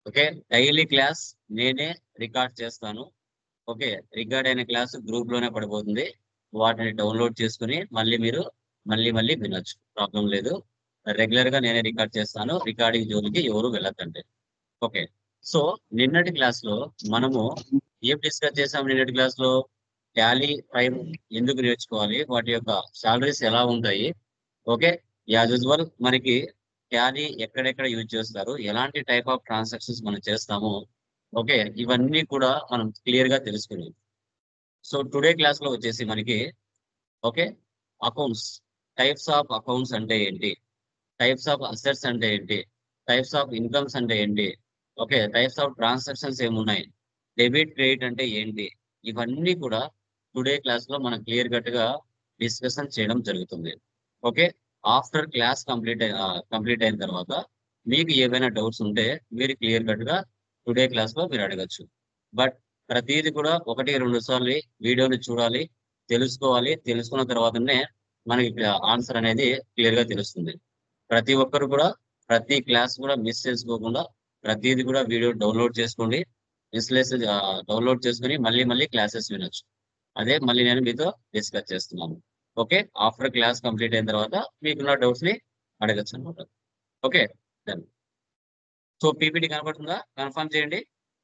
Okay daily class నేనే record చేస్తాను okay record అయిన క్లాస్ గ్రూప్ లోనే పడిపోతుంది వాటిని డౌన్లోడ్ చేసుకుని మళ్ళీ మీరు మళ్ళీ మళ్ళీ వినొచ్చు ప్రాబ్లం లేదు రెగ్యులర్ గా నేనే రికార్డ్ చేస్తాను రికార్డింగ్ జోలికి ఎవరు వెళ్ళొద్దండి ఓకే సో నిన్నటి క్లాస్ లో మనము ఏం డిస్కస్ చేసాం నిన్నటి క్లాస్ లో టాలీ ప్రైమ్ ఎందుకు నేర్చుకోవాలి వాటి యొక్క సాలరీస్ ఎలా ఉంటాయి ఓకే యాజ్ యూజువల్ మనకి టాలీ ఎక్కడెక్కడ యూజ్ చేస్తారు ఎలాంటి టైప్ ఆఫ్ ట్రాన్సాక్షన్స్ మనం చేస్తాము ఓకే ఇవన్నీ కూడా మనం క్లియర్ గా తెలుసుకున్నాం సో టుడే క్లాస్ లో వచ్చేసి మనకి okay accounts types of accounts అంటే ఏంటి టైప్స్ ఆఫ్ అసెట్స్ అంటే ఏంటి టైప్స్ ఆఫ్ ఇన్కమ్స్ అంటే ఏంటి ఓకే టైప్స్ ఆఫ్ ట్రాన్సాక్షన్స్ ఏమున్నాయి డెబిట్ క్రెడిట్ అంటే ఏంటి ఇవన్నీ కూడా టుడే క్లాస్ లో మనం క్లియర్ కట్ గా డిస్కషన్ చేయడం జరుగుతుంది okay after class complete complete అయిన తర్వాత మీకు ఏవైనా డౌట్స్ ఉంటే మీరు క్లియర్ కట్ గా టుడే క్లాస్ లో మీరు అడగచ్చు బట్ ప్రతిదీ కూడా ఒకటి రెండు సార్లు వీడియోని చూడాలి తెలుసుకోవాలి తెలుసుకున్న తర్వాతనే మనకి ఆన్సర్ అనేది క్లియర్ గా తెలుస్తుంది ప్రతి ఒక్కరు కూడా ప్రతి క్లాస్ కూడా మిస్ చేసుకోకుండా ప్రతిదీ కూడా వీడియో డౌన్లోడ్ చేసుకోండి ఇన్స్టలేస్ డౌన్లోడ్ చేసుకుని మళ్ళీ మళ్ళీ క్లాసెస్ వినొచ్చు అదే మళ్ళీ నేను మీతో డిస్కస్ చేస్తున్నాను ఓకే ఆఫ్టర్ క్లాస్ కంప్లీట్ అయిన తర్వాత మీకున్న డౌట్స్ ని అడగచ్చు అనమాట ఓకే డన్ సో పీపీటీ కనబడుతుందా కన్ఫర్మ్ చేయండి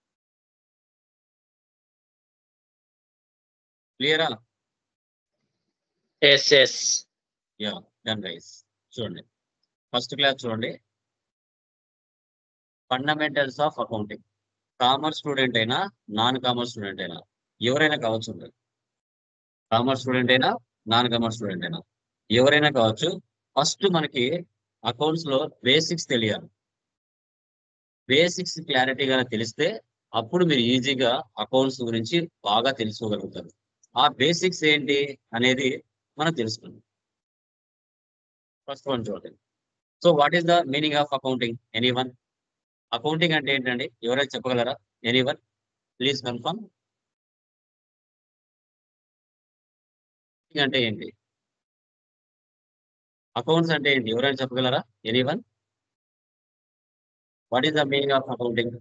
క్లియరా ఎస్ ఎస్ యా డన్ రైస్ చూడండి ఫస్ట్ క్లాస్ చూడండి fundamentals of accounting commerce student అయినా నాన్ కామర్స్ స్టూడెంట్ అయినా ఎవరైనా కావచ్చు కామర్స్ స్టూడెంట్ అయినా నాన్ కామర్స్ స్టూడెంట్ అయినా ఎవరైనా కావచ్చు ఫస్ట్ మనకి అకౌంట్స్ లో బేసిక్స్ తెలియాలి బేసిక్స్ క్లారిటీగా తెలిస్తే అప్పుడు మీరు ఈజీగా అకౌంట్స్ గురించి బాగా తెలుసుకోగలుగుతారు ఆ బేసిక్స్ ఏంటి అనేది మనం తెలుసుకుందాం ఫస్ట్ వన్ చూడండి so what is the meaning of accounting anyone accounting అంటే ఏంటండి ఎవరైనా చెప్పగలరా ఎనీ వన్ ప్లీజ్ కన్ఫర్మ్ అంటే ఏంటి అకౌంట్స్ అంటే ఏంటి ఎవరైనా చెప్పగలరా anyone what is the meaning of accounting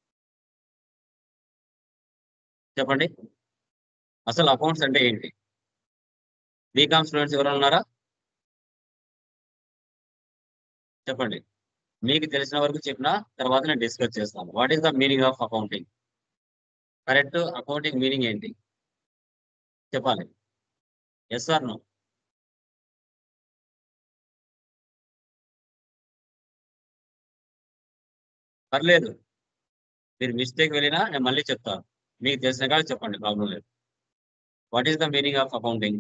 చెప్పండి అసలు అకౌంట్స్ అంటే ఏంటి బీకామ్ స్టూడెంట్స్ ఎవరైనా ఉన్నారా చెప్పండి మీకు తెలిసిన వరకు చెప్పిన తర్వాత నేను డిస్కస్ చేస్తాను what is the meaning of accounting correct accounting meaning ఏంటి చెప్పాలి ఎస్ ఆర్ నో పర్లేదు మీరు మిస్టేక్ వెళ్ళినా నేను మళ్ళీ చెప్తాను మీకు తెలిసిన కాదు చెప్పండి ప్రాబ్లం లేదు what is the meaning of accounting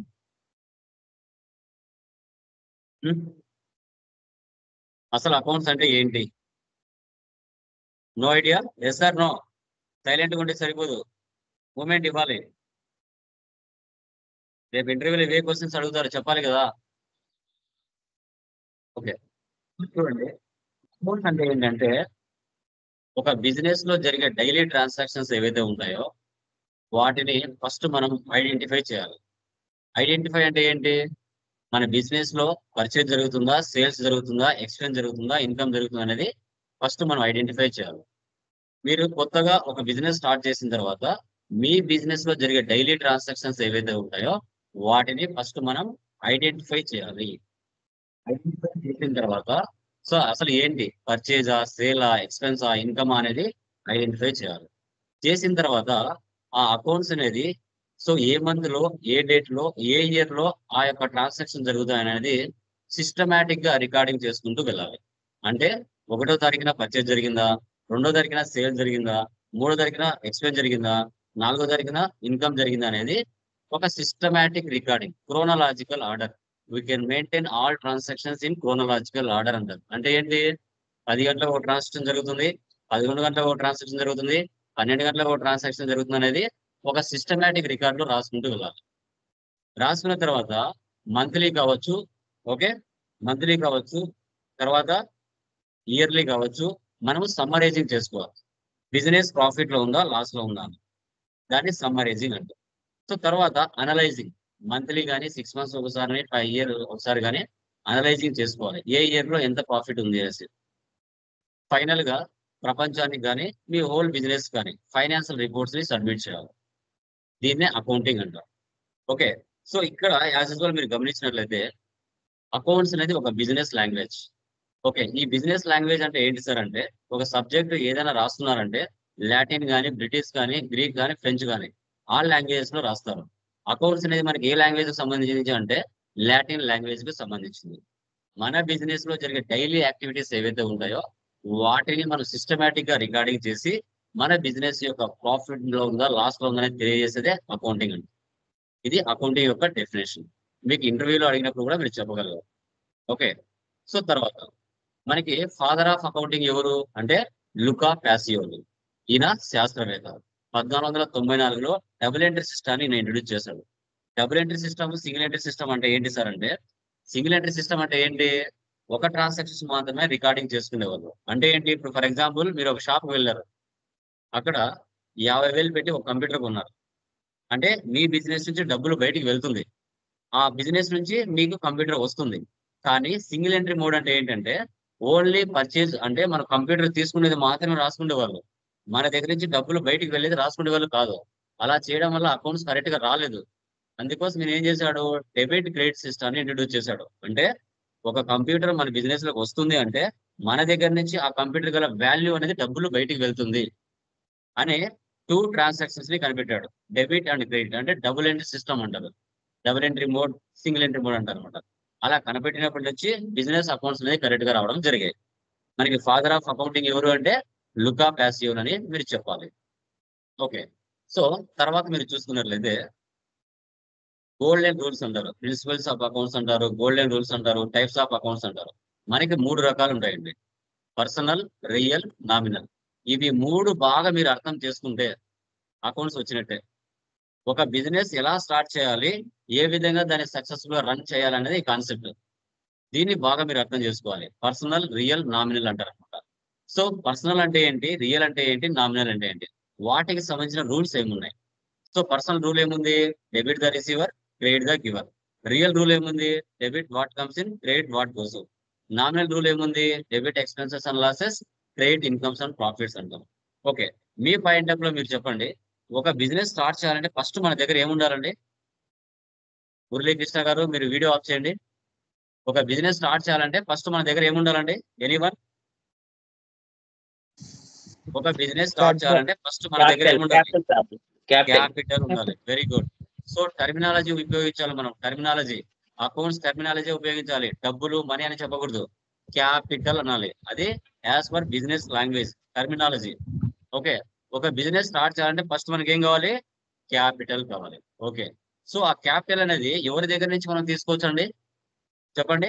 అసలు అకౌంట్స్ అంటే ఏంటి no idea yes or no సైలెంట్గా ఉంటే సరిపోదు మూమెంట్ ఇవ్వాలి రేపు ఇంటర్వ్యూలో ఇవే క్వశ్చన్స్ అడుగుతారు చెప్పాలి కదా ఓకే చూడండి అకౌంట్స్ అంటే ఏంటంటే ఒక బిజినెస్ లో జరిగే డైలీ ట్రాన్సాక్షన్స్ ఏవైతే ఉంటాయో వాటిని ఫస్ట్ మనం ఐడెంటిఫై చేయాలి ఐడెంటిఫై అంటే ఏంటి మన బిజినెస్ లో పర్చేజ్ జరుగుతుందా సేల్స్ జరుగుతుందా ఎక్స్పెన్స్ జరుగుతుందా ఇన్కమ్ జరుగుతుందా అనేది ఫస్ట్ మనం ఐడెంటిఫై చేయాలి మీరు కొత్తగా ఒక బిజినెస్ స్టార్ట్ చేసిన తర్వాత మీ బిజినెస్ లో జరిగే డైలీ ట్రాన్సాక్షన్స్ ఏవైతే ఉంటాయో వాటిని ఫస్ట్ మనం ఐడెంటిఫై చేయాలి ఐడెంటిఫై చేసిన తర్వాత సో అసలు ఏంటి పర్చేజా సేలా ఎక్స్పెన్సా ఇన్కమ్ అనేది ఐడెంటిఫై చేయాలి చేసిన తర్వాత ఆ అకౌంట్స్ అనేది సో ఏ మంత్ లో ఏ డేట్ లో ఏ ఇయర్ లో ఆ యొక్క ట్రాన్సాక్షన్ జరుగుతాయి అనేది సిస్టమేటిక్ గా రికార్డింగ్ చేసుకుంటూ వెళ్ళాలి అంటే ఒకటో తారీఖున పర్చేజ్ జరిగిందా రెండో తారీఖున సేల్ జరిగిందా మూడో తారీఖున ఎక్స్పెన్స్ జరిగిందా నాలుగో తారీఖున ఇన్కమ్ జరిగిందా అనేది ఒక systematic recording chronological order we can maintain all transactions in chronological order అంటారు అంటే ఏంటి పది గంటలకు ఒక ట్రాన్సాక్షన్ జరుగుతుంది పదకొండు గంటలకు ఒక ట్రాన్సాక్షన్ జరుగుతుంది పన్నెండు గంటలకు ఒక ట్రాన్సాక్షన్ జరుగుతుంది అనేది ఒక సిస్టమేటిక్ రికార్డ్ లో రాసుకుంటూ వెళ్ళాలి రాసుకున్న తర్వాత మంత్లీ కావచ్చు ఓకే మంత్లీ కావచ్చు తర్వాత ఇయర్లీ కావచ్చు మనము సమ్మరైజింగ్ చేసుకోవాలి బిజినెస్ ప్రాఫిట్ లో ఉందా లాస్ లో ఉందా అని దాన్ని సమ్మరైజింగ్ అంటారు సో తర్వాత అనలైజింగ్ మంత్లీ కానీ సిక్స్ మంత్స్ ఒకసారి ఫైవ్ ఇయర్ ఒకసారి కానీ అనలైజింగ్ చేసుకోవాలి ఏ ఇయర్ లో ఎంత ప్రాఫిట్ ఉంది అనేసి ఫైనల్ గా ప్రపంచానికి కానీ మీ హోల్ బిజినెస్ కానీ ఫైనాన్షియల్ రిపోర్ట్స్ ని సబ్మిట్ చేయాలి దీన్నే అకౌంటింగ్ అంటారు ఓకే సో ఇక్కడ యాజ్ యూజువల్ మీరు గమనించినట్లయితే అకౌంట్స్ అనేది ఒక బిజినెస్ లాంగ్వేజ్ ఓకే ఈ బిజినెస్ లాంగ్వేజ్ అంటే ఏంటి సార్ అంటే ఒక సబ్జెక్ట్ ఏదైనా రాస్తున్నారంటే లాటిన్ కానీ బ్రిటిష్ కానీ గ్రీక్ కానీ ఫ్రెంచ్ కానీ ఆల్ లాంగ్వేజెస్ లో రాస్తారు అకౌంట్స్ అనేది మనకి ఏ లాంగ్వేజ్ కి సంబంధించి అంటే లాటిన్ లాంగ్వేజ్ కి సంబంధించింది మన బిజినెస్ లో జరిగే డైలీ యాక్టివిటీస్ ఏవైతే ఉంటాయో వాటిని మనం సిస్టమేటిక్ గా రికార్డింగ్ చేసి మన బిజినెస్ యొక్క ప్రాఫిట్ లో ఉందా లాస్ లో ఉందా అనేది తెలియజేసేదే అకౌంటింగ్ అండి ఇది అకౌంటింగ్ యొక్క డెఫినేషన్ మీకు ఇంటర్వ్యూలో అడిగినప్పుడు కూడా మీరు చెప్పగలరు ఓకే సో తర్వాత మనకి ఫాదర్ ఆఫ్ అకౌంటింగ్ ఎవరు అంటే లుకా ప్యాసియోలు ఈయన శాస్త్రవేత్త పద్నాలుగు వందల తొంభై నాలుగులో డబుల్ ఎంట్రీ సిస్టమ్ ని ఇంట్రొడ్యూస్ చేశాడు double entry system single entry system అంటే ఏంటి సార్ అంటే సింగిల్ ఎంట్రీ సిస్టమ్ అంటే ఏంటి ఒక ట్రాన్సాక్షన్స్ మాత్రమే రికార్డింగ్ చేసుకునేవాళ్ళు అంటే ఏంటి ఇప్పుడు ఫర్ ఎగ్జాంపుల్ మీరు ఒక షాప్ వెళ్ళారు అక్కడ యాభై వేలు పెట్టి ఒక కంప్యూటర్ కొన్నారు అంటే మీ బిజినెస్ నుంచి డబ్బులు బయటికి వెళ్తుంది ఆ బిజినెస్ నుంచి మీకు కంప్యూటర్ వస్తుంది కానీ సింగిల్ ఎంట్రీ మోడ్ అంటే ఏంటంటే ఓన్లీ పర్చేజ్ అంటే మన కంప్యూటర్ తీసుకునేది మాత్రమే రాసుకునే వాళ్ళు మన దగ్గర నుంచి డబ్బులు బయటికి వెళ్ళేది రాసుకునే వాళ్ళు కాదు అలా చేయడం వల్ల అకౌంట్స్ కరెక్ట్ గా రాలేదు అందుకోసం నేను ఏం చేశాడు డెబిట్ క్రెడిట్ సిస్టమ్ ని ఇంట్రడ్యూస్ చేశాడు అంటే ఒక కంప్యూటర్ మన బిజినెస్ లోకి వస్తుంది అంటే మన దగ్గర నుంచి ఆ కంప్యూటర్ గల వాల్యూ అనేది డబ్బులు బయటికి వెళ్తుంది అనే టూ ట్రాన్సాక్షన్స్ ని కనిపెట్టాడు డెబిట్ అండ్ క్రెడిట్ అంటే డబుల్ ఎంట్రీ సిస్టమ్ అంటారు double entry mode single entry mode అంటారు అనమాట అలా కనిపెట్టినప్పటి నుంచి బిజినెస్ అకౌంట్స్ అనేది కరెక్ట్ గా రావడం జరిగాయి మనకి ఫాదర్ ఆఫ్ అకౌంటింగ్ ఎవరు అంటే లుకా ప్యాసియోన్ అని మీరు చెప్పాలి ఓకే సో తర్వాత మీరు చూసుకున్నట్లయితే గోల్డెన్ రూల్స్ అంటారు ప్రిన్సిపల్స్ ఆఫ్ అకౌంట్స్ అంటారు గోల్డెన్ రూల్స్ అంటారు టైప్స్ ఆఫ్ అకౌంట్స్ అంటారు మనకి మూడు రకాలు ఉంటాయండి పర్సనల్ రియల్ నామినల్ ఇవి మూడు బాగా మీరు అర్థం చేసుకుంటే అకౌంట్స్ వచ్చినట్టే ఒక బిజినెస్ ఎలా స్టార్ట్ చేయాలి ఏ విధంగా దాన్ని సక్సెస్ఫుల్ గా రన్ చేయాలనేది కాన్సెప్ట్ దీన్ని బాగా మీరు అర్థం చేసుకోవాలి పర్సనల్ రియల్ నామినల్ అంటారు అనమాట సో పర్సనల్ అంటే ఏంటి రియల్ అంటే ఏంటి నామినల్ అంటే ఏంటి వాటికి సంబంధించిన రూల్స్ ఏమున్నాయి సో పర్సనల్ రూల్ ఏముంది debit the receiver credit the giver real rule ఏముంది debit what comes in credit what goes nominal rule ఏముంది debit expenses and losses credit incomes and profits అంటాం ఓకే మీ పాయింట్ ఆఫ్ లో మీరు చెప్పండి ఒక business start చేయాలంటే ఫస్ట్ మన దగ్గర ఏముండాలండి మురళీకృష్ణ గారు మీరు వీడియో ఆఫ్ చేయండి ఒక బిజినెస్ స్టార్ట్ చేయాలంటే ఫస్ట్ మన దగ్గర ఏముండాలండి ఎనీవన్ ఒక బిజినెస్ స్టార్ట్ చేయాలంటే ఫస్ట్ మన దగ్గర ఏముండాలి క్యాపిటల్ ఉండాలి వెరీ గుడ్ సో టర్మినాలజీ ఉపయోగించాలి మనం టర్మినాలజీ అకౌంట్స్ టర్మినాలజీ ఉపయోగించాలి డబ్బులు మనీ అని చెప్పకూడదు క్యాపిటల్ అనాలి అది as per business language terminology okay ఒక బిజినెస్ స్టార్ట్ చేయాలంటే ఫస్ట్ మనకి ఏం కావాలి క్యాపిటల్ కావాలి ఓకే సో ఆ క్యాపిటల్ అనేది ఎవరి దగ్గర నుంచి మనం తీసుకోవచ్చు అండి చెప్పండి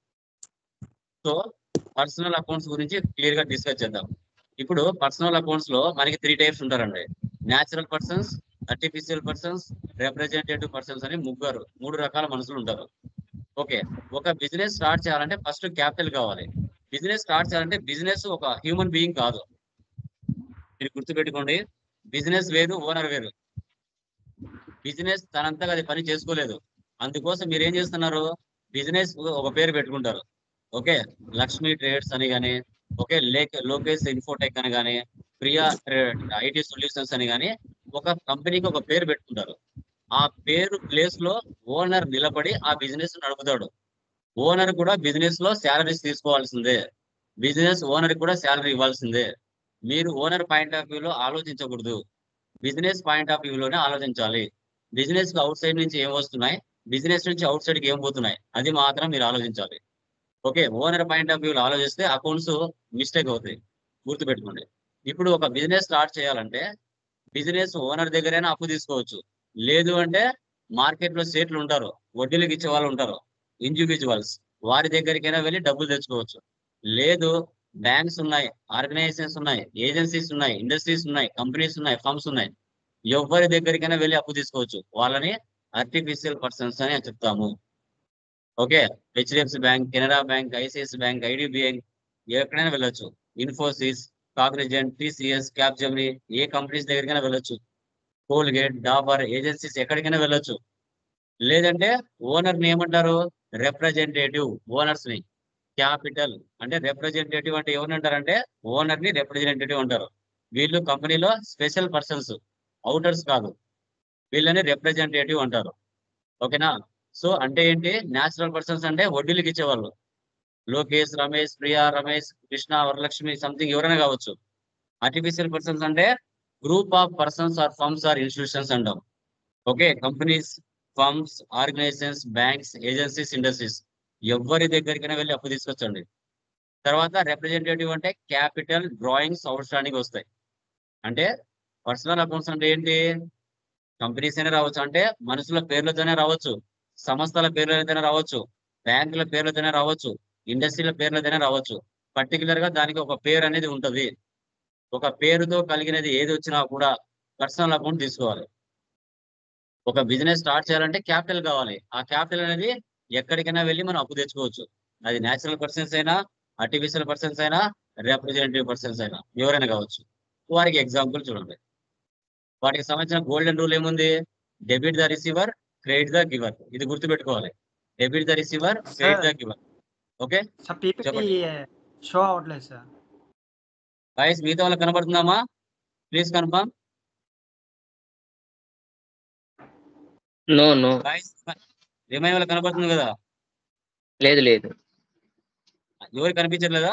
సో పర్సనల్ అకౌంట్స్ గురించి క్లియర్ గా డిస్కస్ చేద్దాం ఇప్పుడు పర్సనల్ అకౌంట్స్ లో మనకి త్రీ టైప్స్ ఉంటారండి natural persons artificial persons representative persons అని ముగ్గురు మూడు రకాల మనుషులు ఉంటారు ఓకే ఒక బిజినెస్ స్టార్ట్ చేయాలంటే ఫస్ట్ క్యాపిటల్ కావాలి బిజినెస్ స్టార్ట్ చేయాలంటే బిజినెస్ ఒక హ్యూమన్ బీయింగ్ కాదు మీరు గుర్తుపెట్టుకోండి బిజినెస్ వేరు ఓనర్ వేరు బిజినెస్ తనంతగా అది పని చేసుకోలేదు అందుకోసం మీరు ఏం చేస్తున్నారు బిజినెస్ ఒక పేరు పెట్టుకుంటారు ఓకే లక్ష్మీ ట్రేడ్స్ అని కానీ ఓకే లేక్ లోకేష్ ఇన్ఫోటెక్ అని కానీ ప్రియా ఐటీ సొల్యూషన్స్ అని కానీ ఒక కంపెనీకి ఒక పేరు పెట్టుకుంటారు ఆ పేరు ప్లేస్ లో ఓనర్ నిలబడి ఆ బిజినెస్ నడుపుతాడు ఓనర్ కూడా బిజినెస్ లో శాలరీస్ తీసుకోవాల్సిందే బిజినెస్ ఓనర్ కూడా శాలరీ ఇవ్వాల్సిందే మీరు ఓనర్ పాయింట్ ఆఫ్ వ్యూలో ఆలోచించకూడదు బిజినెస్ పాయింట్ ఆఫ్ వ్యూలోనే ఆలోచించాలి బిజినెస్ కి అవుట్ సైడ్ నుంచి ఏం వస్తున్నాయి బిజినెస్ నుంచి అవుట్ సైడ్ కి ఏం పోతున్నాయి అది మాత్రం మీరు ఆలోచించాలి ఓకే ఓనర్ పాయింట్ ఆఫ్ వ్యూలో ఆలోచిస్తే అకౌంట్స్ మిస్టేక్ అవుతాయి గుర్తుపెట్టుకోండి ఇప్పుడు ఒక బిజినెస్ స్టార్ట్ చేయాలంటే బిజినెస్ ఓనర్ దగ్గరైనా అప్పు తీసుకోవచ్చు లేదు అంటే మార్కెట్ లో సేట్లు ఉంటారు వడ్డీలకు ఇచ్చే వాళ్ళు ఉంటారు ఇండివిజువల్స్ వారి దగ్గరికైనా వెళ్ళి డబ్బులు తెచ్చుకోవచ్చు లేదు బ్యాంక్స్ ఉన్నాయి ఆర్గనైజేషన్స్ ఉన్నాయి ఏజెన్సీస్ ఉన్నాయి ఇండస్ట్రీస్ ఉన్నాయి కంపెనీస్ ఉన్నాయి ఫర్మ్స్ ఉన్నాయి ఎవరి దగ్గరికైనా వెళ్ళి అప్పు తీసుకోవచ్చు వాళ్ళని ఆర్టిఫిషియల్ పర్సన్స్ అని చెప్తాము okay HDFC bank Canara bank ICICI bank ID bank ఎక్కడైనా వెళ్ళొచ్చు ఇన్ఫోసిస్ కాగ్నిజెంట్ టీసీఎస్ క్యాప్జెమిని ఏ కంపెనీస్ దగ్గరికైనా వెళ్ళొచ్చు కోల్గేట్ డాబర్ ఏజెన్సీస్ ఎక్కడికైనా వెళ్ళొచ్చు లేదంటే ఓనర్ ని ఏమంటారు రిప్రజెంటేటివ్ ఓనర్స్ ని క్యాపిటల్ అంటే రిప్రజెంటేటివ్ అంటే ఎవరిని అంటారంటే ఓనర్ ని రిప్రజెంటేటివ్ అంటారు వీళ్ళు కంపెనీలో స్పెషల్ పర్సన్స్ అవుటర్స్ కాదు వీళ్ళని రిప్రజెంటేటివ్ అంటారు ఓకేనా సో అంటే ఏంటి న్యాచురల్ పర్సన్స్ అంటే వడ్డీలకు ఇచ్చేవాళ్ళు లోకేష్ రమేష్ ప్రియా రమేష్ కృష్ణ వరలక్ష్మి సంథింగ్ ఎవరైనా కావచ్చు ఆర్టిఫిషియల్ పర్సన్స్ అంటే group of persons or firms or institutions అంటాం okay companies firms organisations banks agencies industries ఎవరి దగ్గరికైనా వెళ్ళి అప్పు తీసుకొచ్చండి తర్వాత రిప్రజెంటేటివ్ అంటే క్యాపిటల్ డ్రాయింగ్స్ అవుట్ స్టాండింగ్ వస్తాయి అంటే పర్సనల్ అకౌంట్స్ అంటే ఏంటి కంపెనీస్ అయినా రావచ్చు అంటే మనుషుల పేర్లతోనే రావచ్చు సంస్థల పేర్లతోనే రావచ్చు బ్యాంకుల పేర్లతోనే రావచ్చు ఇండస్ట్రీల పేర్లతోనే రావచ్చు పర్టికులర్ గా దానికి ఒక పేరు అనేది ఉంటది ఒక పేరుతో కలిగినది ఏది వచ్చినా కూడా పర్సనల్ అకౌంట్ తీసుకోవాలి ఒక బిజినెస్ స్టార్ట్ చేయాలంటే క్యాపిటల్ కావాలి ఆ క్యాపిటల్ అనేది ఎక్కడికైనా వెళ్ళి మనం అప్పు తెచ్చుకోవచ్చు అది నేచురల్ పర్సన్స్ అయినా ఆర్టిఫిషియల్ పర్సన్స్ అయినా రిప్రజెంటేటివ్ పర్సన్స్ అయినా ఎవరైనా కావచ్చు వారికి ఎగ్జాంపుల్ చూడండి వాటికి సంబంధించిన గోల్డెన్ రూల్ ఏముంది debit the receiver credit the giver ఇది గుర్తుపెట్టుకోవాలి debit the receiver credit the giver okay sir PPT చెప్పండి. షో అవ్వట్లేదు సార్ వాయిస్ మిగతా వాళ్ళకి కనబడుతుందామా please confirm no no voice remain వాళ్ళకి కనబడుతుంది కదా లేదు లేదు ఎవరు కనిపించట్లేదా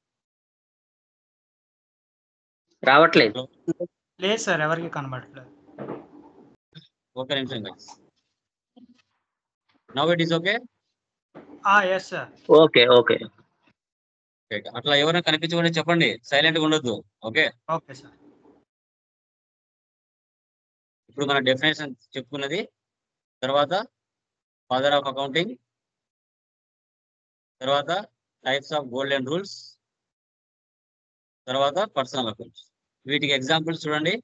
రావట్లేదు లేదు సార్ ఎవరికి కనబడట్లేదు ఒక నిమిషం guys now it is okay yes sir okay okay అట్లా ఎవరైనా కనిపించకుండా చెప్పండి సైలెంట్ గా ఉండొద్దు ఓకే ఓకే సార్ ఇప్పుడు మన డెఫినేషన్ చెప్పుకున్నది తర్వాత ఫాదర్ ఆఫ్ అకౌంటింగ్ తర్వాత టైప్స్ ఆఫ్ గోల్డెన్ రూల్స్ తర్వాత పర్సనల్ అకౌంట్స్ వీటికి ఎగ్జాంపుల్స్ చూడండి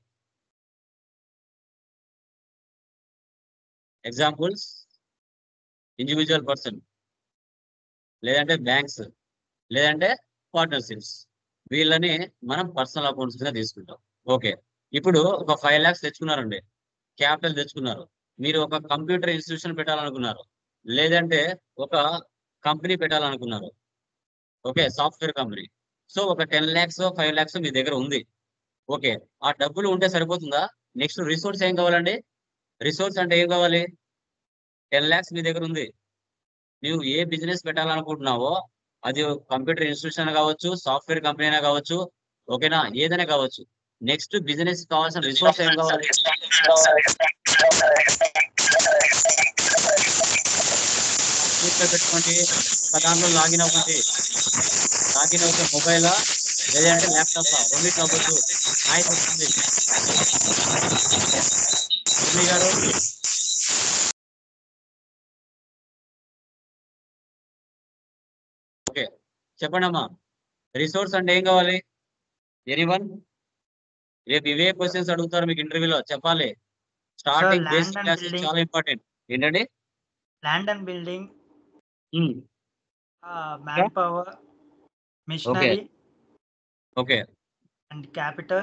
ఎగ్జాంపుల్స్ ఇండివిజువల్ పర్సన్ లేదంటే బ్యాంక్స్ లేదంటే పార్ట్నర్షిప్స్ వీళ్ళని మనం పర్సనల్ అకౌంట్స్ కింద తీసుకుంటాం ఓకే ఇప్పుడు ఒక ఫైవ్ ల్యాక్స్ తెచ్చుకున్నారండి క్యాపిటల్ తెచ్చుకున్నారు మీరు ఒక కంప్యూటర్ ఇన్స్టిట్యూషన్ పెట్టాలనుకున్నారు లేదంటే ఒక కంపెనీ పెట్టాలనుకున్నారు ఓకే సాఫ్ట్వేర్ కంపెనీ సో ఒక టెన్ ల్యాక్స్ ఫైవ్ ల్యాక్స్ మీ దగ్గర ఉంది ఓకే ఆ డబ్బులు ఉంటే సరిపోతుందా నెక్స్ట్ రిసోర్స్ ఏం కావాలండి రిసోర్స్ అంటే ఏం కావాలి టెన్ ల్యాక్స్ మీ దగ్గర ఉంది నువ్వు ఏ బిజినెస్ పెట్టాలనుకుంటున్నావో అది కంప్యూటర్ ఇన్స్టిట్యూషన్ కావచ్చు సాఫ్ట్వేర్ కంపెనీ అయినా కావచ్చు ఓకేనా ఏదైనా కావచ్చు నెక్స్ట్ బిజినెస్ కావాల్సిన రిసోర్స్ ఏం కావాలి గ్రూప్లో పెట్టుకోండి ఒక దాంట్లో లాగిన్ అవ్వండి లాగిన్ అవుతే మొబైలా లేదంటే ల్యాప్టాప్ రెండింటి అవ్వచ్చు నాయకు వస్తుంది మురళి గారు ఓకే చెప్పండి అమ్మా రిసోర్స్ అంటే ఏం కావాలి ఎనీవన్ రేపు ఇవే క్వశ్చన్స్ అడుగుతారు మీకు ఇంటర్వ్యూలో చెప్పాలి starting land basic and classes building. చాలా ఇంపార్టెంట్ ఏంటండి land and building um, manpower machinery okay and capital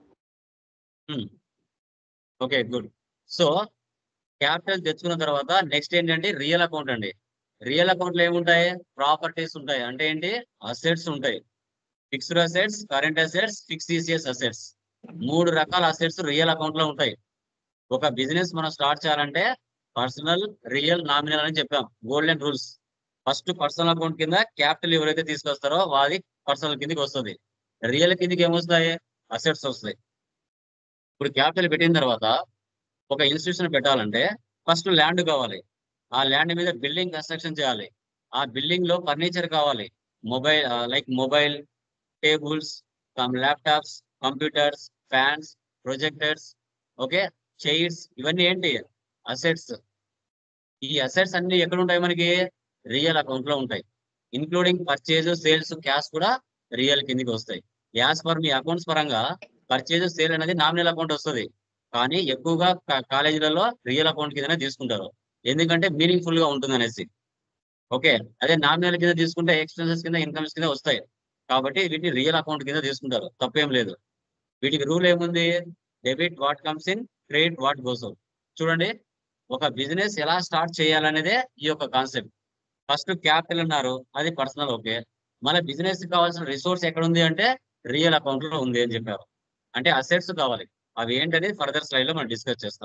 okay good so capital తెచ్చుకున్న తర్వాత నెక్స్ట్ ఏంటంటే రియల్ అకౌంట్ అండి రియల్ అకౌంట్ లో ఏముంటాయి ప్రాపర్టీస్ ఉంటాయి అంటే ఏంటి అసెట్స్ ఉంటాయి fixed assets current assets fictitious assets మూడు రకాల అసెట్స్ రియల్ అకౌంట్ లో ఉంటాయి ఒక బిజినెస్ మనం స్టార్ట్ చేయాలంటే పర్సనల్ రియల్ నామినల్ అని చెప్పాం golden rules first personal account కింద క్యాపిటల్ ఎవరైతే తీసుకొస్తారో వాది పర్సనల్ కిందకి వస్తుంది రియల్ కిందకి ఏమొస్తాయి అసెట్స్ వస్తాయి ఇప్పుడు క్యాపిటల్ పెట్టిన తర్వాత ఒక ఇన్స్టిట్యూషన్ పెట్టాలంటే ఫస్ట్ ల్యాండ్ కావాలి ఆ ల్యాండ్ మీద బిల్డింగ్ కన్స్ట్రక్షన్ చేయాలి ఆ బిల్డింగ్ లో ఫర్నిచర్ కావాలి mobile like mobile tables laptops computers fans projectors okay chairs ఇవన్నీ ఏంటి అసెట్స్ ఈ అసెట్స్ అన్ని ఎక్కడ ఉంటాయి మనకి రియల్ అకౌంట్ లో ఉంటాయి ఇన్క్లూడింగ్ పర్చేజ్ సేల్స్ క్యాష్ కూడా రియల్ కిందకి వస్తాయి యాజ్ పర్ మీ అకౌంట్స్ పరంగా పర్చేజ్ సేల్ అనేది నామినల్ అకౌంట్ వస్తుంది కానీ ఎక్కువగా కా- కాలేజీలలో రియల్ అకౌంట్ కిందనే తీసుకుంటారు ఎందుకంటే మీనింగ్ఫుల్ గా ఉంటుంది అనేసి ఓకే అదే నామినల్ కింద తీసుకుంటే ఎక్స్పెన్సెస్ కింద ఇన్కమ్స్ కింద వస్తాయి కాబట్టి వీటిని రియల్ అకౌంట్ కింద తీసుకుంటారు తప్పేం లేదు వీటికి రూల్ ఏముంది debit what comes in credit what goes out చూడండి ఒక బిజినెస్ ఎలా స్టార్ట్ చేయాలనేదే ఈ యొక్క కాన్సెప్ట్ ఫస్ట్ క్యాపిటల్ అన్నారు అది పర్సనల్ ఓకే మన బిజినెస్ కావాల్సిన రిసోర్స్ ఎక్కడ ఉంది అంటే రియల్ అకౌంట్ లో ఉంది అని చెప్పారు అంటే అసెట్స్ కావాలి అవి ఏంటనేది ఫర్దర్ స్లైడ్ లో మనం డిస్కస్ చేస్తాం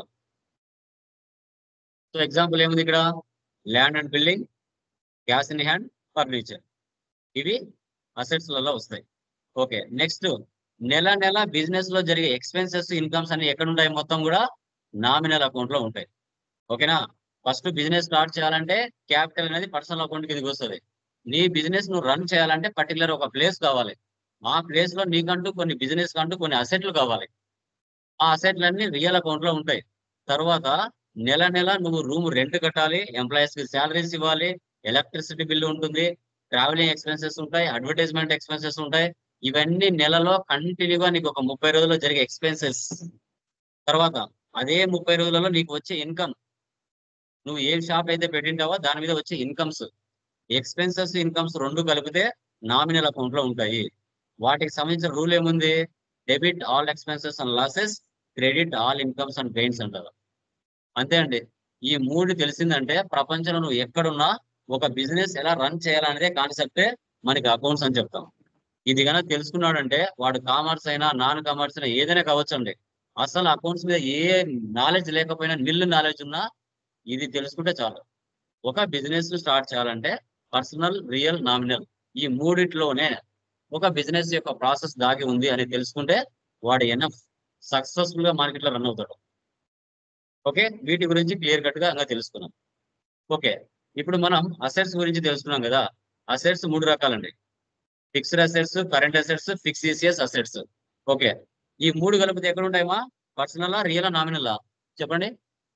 సో ఎగ్జాంపుల్ ఏముంది ఇక్కడ land and building cash in hand furniture ఇవి అసెట్స్ లలో వస్తాయి ఓకే నెక్స్ట్ నెల నెల బిజినెస్ లో జరిగే ఎక్స్పెన్సెస్ ఇన్కమ్స్ అన్ని ఎక్కడ ఉంటాయి మొత్తం కూడా నామినల్ అకౌంట్ లో ఉంటాయి ఓకేనా ఫస్ట్ బిజినెస్ స్టార్ట్ చేయాలంటే క్యాపిటల్ అనేది పర్సనల్ అకౌంట్ కిందకి వస్తుంది నీ బిజినెస్ నువ్వు రన్ చేయాలంటే పర్టికులర్ ఒక ప్లేస్ కావాలి ఆ ప్లేస్ లో నీకంటూ కొన్ని బిజినెస్ కంటూ కొన్ని అసెట్లు కావాలి ఆ అసెట్లు అన్ని రియల్ అకౌంట్ లో ఉంటాయి తర్వాత నెల నెల నువ్వు రూమ్ రెంట్ కట్టాలి ఎంప్లాయీస్ కి శాలరీస్ ఇవ్వాలి ఎలక్ట్రిసిటీ బిల్లు ఉంటుంది ట్రావెలింగ్ ఎక్స్పెన్సెస్ ఉంటాయి అడ్వర్టైజ్మెంట్ ఎక్స్పెన్సెస్ ఉంటాయి ఇవన్నీ నెలలో కంటిన్యూగా నీకు ఒక ముప్పై రోజుల్లో జరిగే ఎక్స్పెన్సెస్ తర్వాత అదే ముప్పై రోజులలో నీకు వచ్చే ఇన్కమ్ నువ్వు ఏ షాప్ అయితే పెట్టింటావో దాని మీద వచ్చే ఇన్కమ్స్ ఎక్స్పెన్సెస్ ఇన్కమ్స్ రెండు కలిపితే నామినల్ అకౌంట్ లో ఉంటాయి వాటికి సంబంధించిన రూల్ ఏముంది debit all expenses and losses credit all incomes and gains అంటారు అంతే అండి ఈ మూడు తెలిసిందంటే ప్రపంచంలో నువ్వు ఎక్కడున్నా ఒక బిజినెస్ ఎలా రన్ చేయాలనేదే కాన్సెప్టే మనకి అకౌంట్స్ అని చెప్తాం ఇది కనుక తెలుసుకున్నాడంటే వాడు కామర్స్ అయినా నాన్ కామర్స్ అయినా ఏదైనా కావచ్చండి అసలు అకౌంట్స్ మీద ఏ నాలెడ్జ్ లేకపోయినా నిల్లు నాలెడ్జ్ ఉన్నా ఇది తెలుసుకుంటే చాలు ఒక బిజినెస్ స్టార్ట్ చేయాలంటే పర్సనల్ రియల్ నామినల్ ఈ మూడిట్లోనే ఒక బిజినెస్ యొక్క ప్రాసెస్ దాగి ఉంది అని తెలుసుకుంటే వాడు ఎనఫ్ సక్సెస్ఫుల్ గా మార్కెట్ లో రన్ అవుతాడు ఓకే వీటి గురించి క్లియర్ కట్ గా ఇంకా తెలుసుకున్నాం ఓకే ఇప్పుడు మనం అసెట్స్ గురించి తెలుసుకున్నాం కదా అసెట్స్ మూడు రకాలండి fixed assets current assets fixed assets okay ఈ మూడు కలిపితే ఎక్కడ ఉంటాయమ్మా పర్సనల్ రియల్ నామినల్ చెప్పండి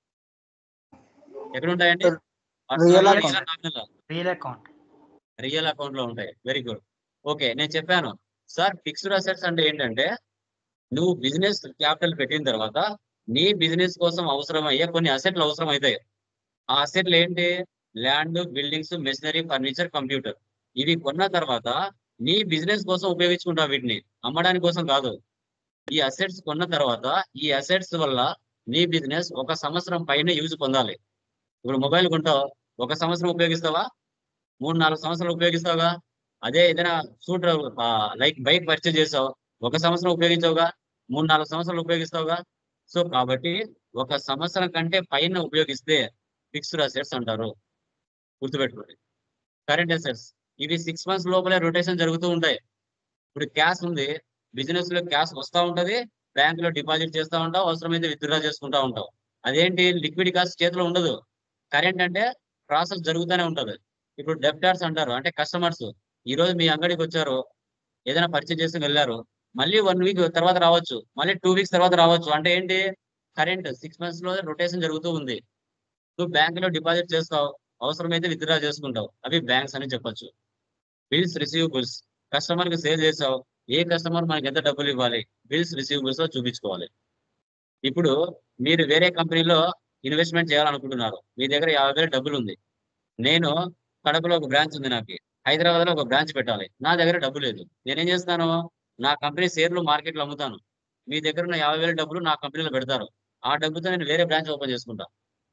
ఎక్కడ ఉంటాయండి Real account. Nominal real account real account లో ఉంటాయి వెరీ గుడ్ ఓకే నేను చెప్పాను సార్ ఫిక్స్డ్ అసెట్స్ అంటే ఏంటంటే నువ్వు బిజినెస్ క్యాపిటల్ పెట్టిన తర్వాత నీ బిజినెస్ కోసం అవసరమయ్యే కొన్ని అసెట్లు అవసరం అవుతాయి ఆ అసెట్లు ఏంటి land buildings machinery furniture computer ఇవి కొన్న తర్వాత నీ బిజినెస్ కోసం ఉపయోగించుకుంటావు వీటిని అమ్మడానికి కోసం కాదు ఈ అసెట్స్ కొన్న తర్వాత ఈ అసెట్స్ వల్ల నీ బిజినెస్ ఒక సంవత్సరం పైన యూజ్ పొందాలి ఇప్పుడు మొబైల్ కొంటావు ఒక సంవత్సరం ఉపయోగిస్తావా మూడు నాలుగు సంవత్సరాలు ఉపయోగిస్తావుగా అదే ఏదైనా స్కూటర్ లైక్ బైక్ పర్చేజ్ చేసావు ఒక సంవత్సరం ఉపయోగించావుగా మూడు నాలుగు సంవత్సరాలు ఉపయోగిస్తావుగా సో కాబట్టి ఒక సంవత్సరం కంటే పైన ఉపయోగిస్తే ఫిక్స్డ్ అసెట్స్ అంటారు గుర్తుపెట్టుకోండి కరెంట్ అసెట్స్ ఇవి సిక్స్ మంత్స్ లోపలే రొటేషన్ జరుగుతూ ఉంటాయి ఇప్పుడు క్యాష్ ఉంది బిజినెస్ లో క్యాష్ వస్తూ ఉంటది బ్యాంక్ లో డిపాజిట్ చేస్తూ ఉంటావు అవసరమైతే విత్డ్రా చేసుకుంటా ఉంటావు అదేంటి లిక్విడ్ కాస్ట్ చేతిలో ఉండదు కరెంట్ అంటే ప్రాసెస్ జరుగుతూనే ఉంటది ఇప్పుడు డెప్టార్స్ అంటారు అంటే కస్టమర్స్ ఈ రోజు మీ అంగడికి వచ్చారు ఏదైనా పర్చేజ్ చేసి వెళ్ళారు మళ్ళీ వన్ వీక్ తర్వాత రావచ్చు మళ్ళీ టూ వీక్స్ తర్వాత రావచ్చు అంటే ఏంటి కరెంట్ సిక్స్ మంత్స్ లో రొటేషన్ జరుగుతూ ఉంది నువ్వు బ్యాంక్ లో డిపాజిట్ చేస్తావు అవసరమైతే విత్డ్రా చేసుకుంటావు అవి బ్యాంక్స్ అని చెప్పొచ్చు బిల్స్ రిసీవబుల్స్ కస్టమర్ కి సేల్ చేసావు ఏ కస్టమర్ మనకి ఎంత డబ్బులు ఇవ్వాలి బిల్స్ రిసీవబుల్స్ లో చూపించుకోవాలి ఇప్పుడు మీరు వేరే కంపెనీలో ఇన్వెస్ట్మెంట్ చేయాలనుకుంటున్నారు మీ దగ్గర యాభై వేలు డబ్బులు ఉంది నేను కడపలో ఒక బ్రాంచ్ ఉంది నాకు హైదరాబాద్ లో ఒక బ్రాంచ్ పెట్టాలి నా దగ్గర డబ్బు లేదు నేనేం చేస్తాను నా కంపెనీ షేర్లు మార్కెట్ లో అమ్ముతాను మీ దగ్గర ఉన్న యాభై వేల డబ్బులు నా కంపెనీలో పెడతారు ఆ డబ్బుతో నేను వేరే బ్రాంచ్ ఓపెన్ చేసుకుంటా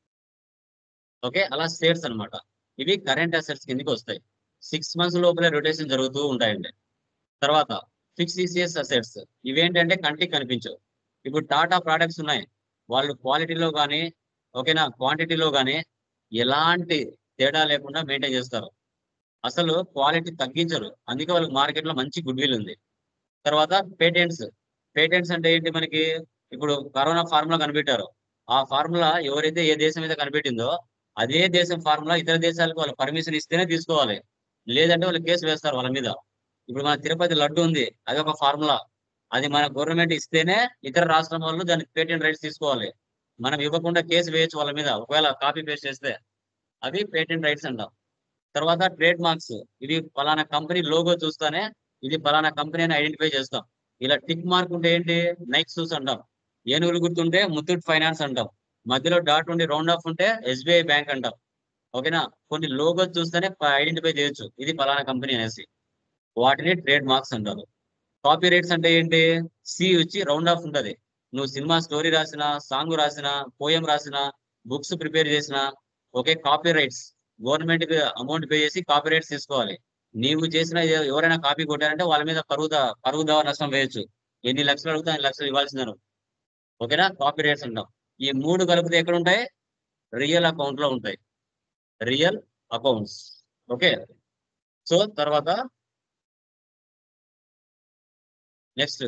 ఓకే అలా షేర్స్ అన్నమాట ఇవి కరెంట్ అసెట్స్ కిందకి వస్తాయి సిక్స్ మంత్స్ లోపలే రొటేషన్ జరుగుతూ ఉంటాయండి తర్వాత ఫిక్స్ ఈసీఎస్ అసెట్స్ ఇవేంటంటే కంటికి కనిపించవు ఇప్పుడు టాటా ప్రోడక్ట్స్ ఉన్నాయి వాళ్ళు క్వాలిటీలో కానీ ఓకేనా క్వాంటిటీలో కానీ ఎలాంటి తేడా లేకుండా మెయింటైన్ చేస్తారు అసలు క్వాలిటీ తగ్గించరు అందుకే వాళ్ళకి మార్కెట్ లో మంచి గుడ్ విల్ ఉంది తర్వాత పేటెంట్స్ పేటెంట్స్ అంటే ఏంటి మనకి ఇప్పుడు కరోనా ఫార్ములా కనిపెట్టారు ఆ ఫార్ములా ఎవరైతే ఏ దేశం మీద కనిపెట్టిందో అదే దేశం ఫార్ములా ఇతర దేశాలకు వాళ్ళు పర్మిషన్ ఇస్తేనే తీసుకోవాలి లేదంటే వాళ్ళు కేసు వేస్తారు వాళ్ళ మీద ఇప్పుడు మన తిరుపతి లడ్డు ఉంది అది ఒక ఫార్ములా అది మన గవర్నమెంట్ ఇస్తేనే ఇతర రాష్ట్రం వాళ్ళు దానికి పేటెంట్ రైట్స్ తీసుకోవాలి మనం ఇవ్వకుండా కేసు వేయచ్చు వాళ్ళ మీద ఒకవేళ కాపీ పేస్ట్ చేస్తే అవి పేటెంట్ రైట్స్ అంటాం తర్వాత ట్రేడ్ మార్క్స్ ఇది ఫలానా కంపెనీ లోగో చూస్తానే ఇది ఫలానా కంపెనీ అని ఐడెంటిఫై చేస్తాం ఇలా టిక్ మార్క్ ఉంటే ఏంటి నైక్ షూస్ అంటాం ఏనుగులు గుర్తుంటే ముత్తూట్ ఫైనాన్స్ అంటాం మధ్యలో డాట్ ఉండి రౌండ్ ఆఫ్ ఉంటే ఎస్బీఐ బ్యాంక్ అంటాం ఓకేనా కొన్ని లోగో చూస్తేనే ఐడెంటిఫై చేయొచ్చు ఇది ఫలానా కంపెనీ అనేసి వాటిని ట్రేడ్ మార్క్స్ అంటారు కాపీ రైట్స్ అంటే ఏంటి సి వచ్చి రౌండ్ ఆఫ్ ఉంటది నువ్వు సినిమా స్టోరీ రాసిన సాంగ్ రాసిన పోయం రాసిన బుక్స్ ప్రిపేర్ చేసిన ఓకే కాపీ రైట్స్ గవర్నమెంట్ కి అమౌంట్ పే చేసి కాపీ రైట్స్ తీసుకోవాలి నీవు చేసిన ఎ- ఎవరైనా కాపీ కొట్టారంటే వాళ్ళ మీద పరువు దా- పరువు దావా నష్టం వేయొచ్చు ఎన్ని లక్షలు అడుగుతా అన్ని లక్షలు ఇవ్వాల్సిందే నువ్వు. ఓకేనా కాపీ రైట్స్ అంటాం ఈ మూడు కలిపితే ఎక్కడ ఉంటాయి రియల్ అకౌంట్ లో ఉంటాయి రియల్ అకౌంట్స్ ఓకే సో తర్వాత నెక్స్ట్